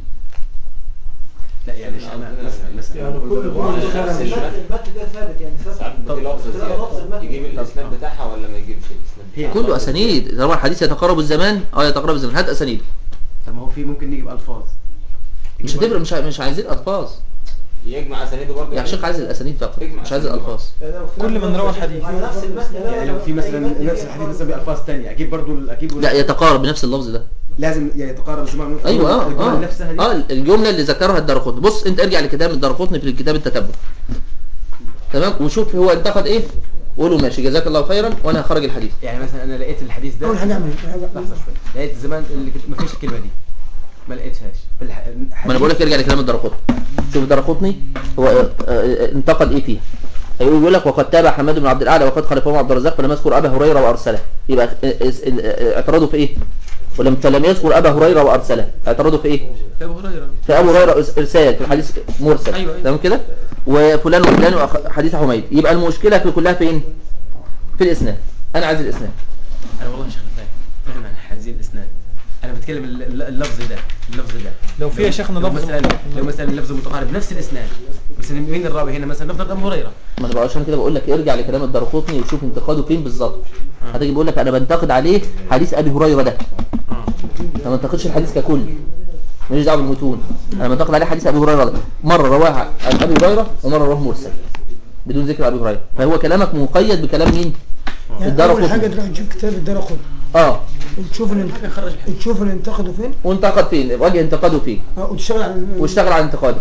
لا يعني انا مثلا مثلا يعني بقول كل برضه- كل المتن المتن ده ثابت يعني ثابت ساعات بتجي لفظ تلاقي لفظ زيادة المتن يجيب الاسناد بتاعها ولا ما يجيبش الاسناد هي بتاعها؟ كله اسانيد طالما الحديث يتقارب الزمان اه يتقارب الزمان هات اسانيد طب ما هو في ممكن نجيب الفاظ مش هتفرق مش ع- مش عايزين الفاظ يجمع اسانيده برضه يا شيخ عايز الاسانيد فقط يجمع مش عايز أسانيد. الالفاظ كل من روى الحديث. على نفس المتن ده يعني لو في مثلا نفس الحديث مثلا بألفاظ ثانيه اجيب برضه اجيب لا يتقارب بنفس اللفظ ده لازم يعني يتقارب الزمان ايوه اه الجملة اه نفسها دي اه الجمله اللي ذكرها الدرقطني بص انت ارجع لكتاب الدرقطني في الكتاب التتبع تمام وشوف هو انتقد ايه وقول له ماشي جزاك الله خيرا وانا هخرج الحديث يعني مثلا انا لقيت الحديث ده اول حاجه اعمل لحظه شوي لقيت زمان اللي كنت ما فيش الكلمه دي ما لقيتهاش في الح... ما انا بقول لك ارجع لكلام الدرقطني شوف الدرقطني هو آه، آه، انتقد ايه فيها هيقول يقول لك وقد تابع حماد بن عبد الاعلى وقد خلفه عبد الرزاق فلم يذكر ابا هريره وارسله يبقى آه، آه، آه، اعتراضه في ايه ولم فلم يذكر ابا هريره وارسله اعتراضه في ايه في ابو هريره في ابو هريره إرس- ارسال في الحديث مرسل أيوة، أيوة. تمام كده وفلان وفلان وأخ- حديث حميد يبقى المشكله في كلها فين في الاسناد انا عايز الاسناد انا والله شيخنا فاهم فاهم عن هذه الاسناد انا بتكلم الل- الل- اللفظ ده اللفظ ده لو في يا شيخنا لو لفظ مثلا لو مثلا اللفظ متقارب نفس الاسناد بس مين الراوي هنا مثلا نفترض ابو هريره ما انا بقى عشان كده بقول لك ارجع لكلام الدرقطني وشوف انتقاده فين بالظبط هتيجي بقول لك انا بنتقد عليه حديث ابي هريره ده انا ما انتقدش الحديث ككل ماليش دعوه بالمتون انا بنتقد عليه حديث ابي هريره ده مره رواه عن ابي هريره ومره رواه مرسل بدون ذكر ابي هريره فهو كلامك مقيد بكلام مين يعني الدار اول حاجه قطني. تروح تشوف كتاب الدار قطني اه وتشوف اللي تشوف اللي انتقدوا فين وانتقد فين وجه انتقاده فين آه، وتشتغل على واشتغل على انتقاده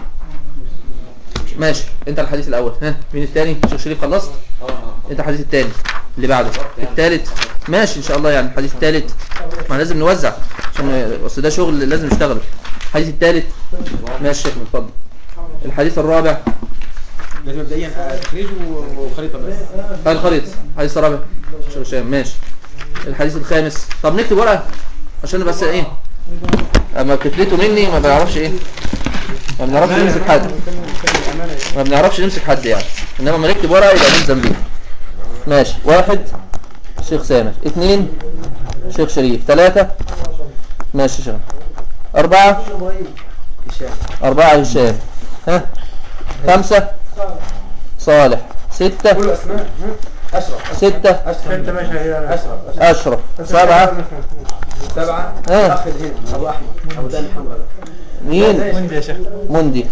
ماشي انت الحديث الاول ها مين الثاني شيخ شريف خلصت اه اه انت الحديث الثاني اللي بعده الثالث ماشي ان شاء الله يعني الحديث الثالث ما لازم نوزع عشان اصل ده شغل لازم نشتغل الحديث الثالث ماشي شيخ اتفضل الحديث الرابع لازم مبدئيا تخريج وخريطه بس آه، الخريطة الحديث الرابع شيخ هشام ماشي الحديث الخامس طب نكتب ورقة عشان بس ايه اما كتلته مني ما بنعرفش ايه ما بنعرفش نمسك حد ما بنعرفش نمسك حد يعني انما لما نكتب ورقة يبقى نلزم بيه ماشي واحد شيخ سامر اثنين شيخ شريف ثلاثة ماشي شيخ أربعة أربعة هشام ها خمسة صالح ستة كله اسماء اشرف ستة انت ماشي اشرف أشرف سبعة سبعه آه. اخذ هنا ابو احمد ابو دان حمراء مين وين يا شيخ مندي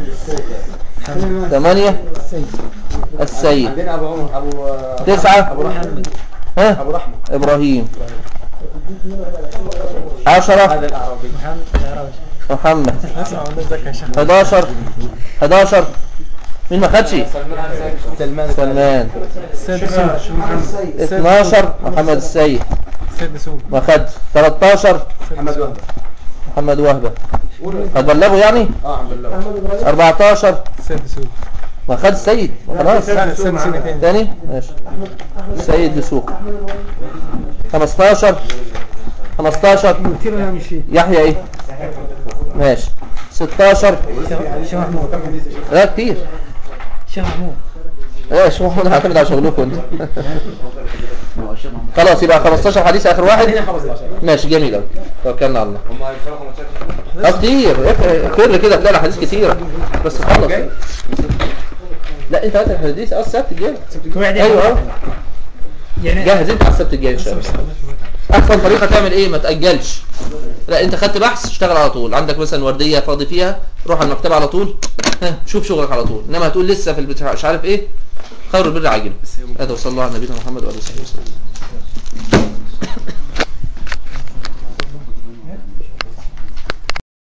ثمانية السيد عندنا ابو عمر ابو تسعة ابو رحمه ها ابو رحمه إبراهيم عشرة هذا الاعرابي محمد اسمع والناس ذكي يا شيخ 11 11 مين ما خدش سلمان سلمان السيد سود 12 محمد السيد السيد سود ما خد 13 محمد وهب محمد وهبة هتبلغوا يعني اه عبد الله 14 السيد سود ما خد السيد خلاص لا السيد سود تاني تاني ماشي السيد دسوق 15 15 كتير انا مش فيه يحيى ايه ماشي 16 لا كتير شيخ محمود ايه شو محمود هعتمد على شغلكم انت خلاص يبقى 15 حديث اخر واحد ماشي جميل قوي توكلنا على الله هم هيوصلوا 15 اه كتير كتير كده تلاقي حديث كتيرة بس خلص لا انت هات الحديث اه السبت الجاي ايوه اه جاهز انت على السبت الجاي ان شاء الله احسن طريقه تعمل ايه ما تاجلش لا انت خدت بحث اشتغل على طول عندك مثلا ورديه فاضي فيها روح على المكتبه على طول ها شوف شغلك على طول انما هتقول لسه في البتاع مش عارف ايه خير البر عاجله هذا وصلى الله على نبينا محمد وعلى اله وصحبه وسلم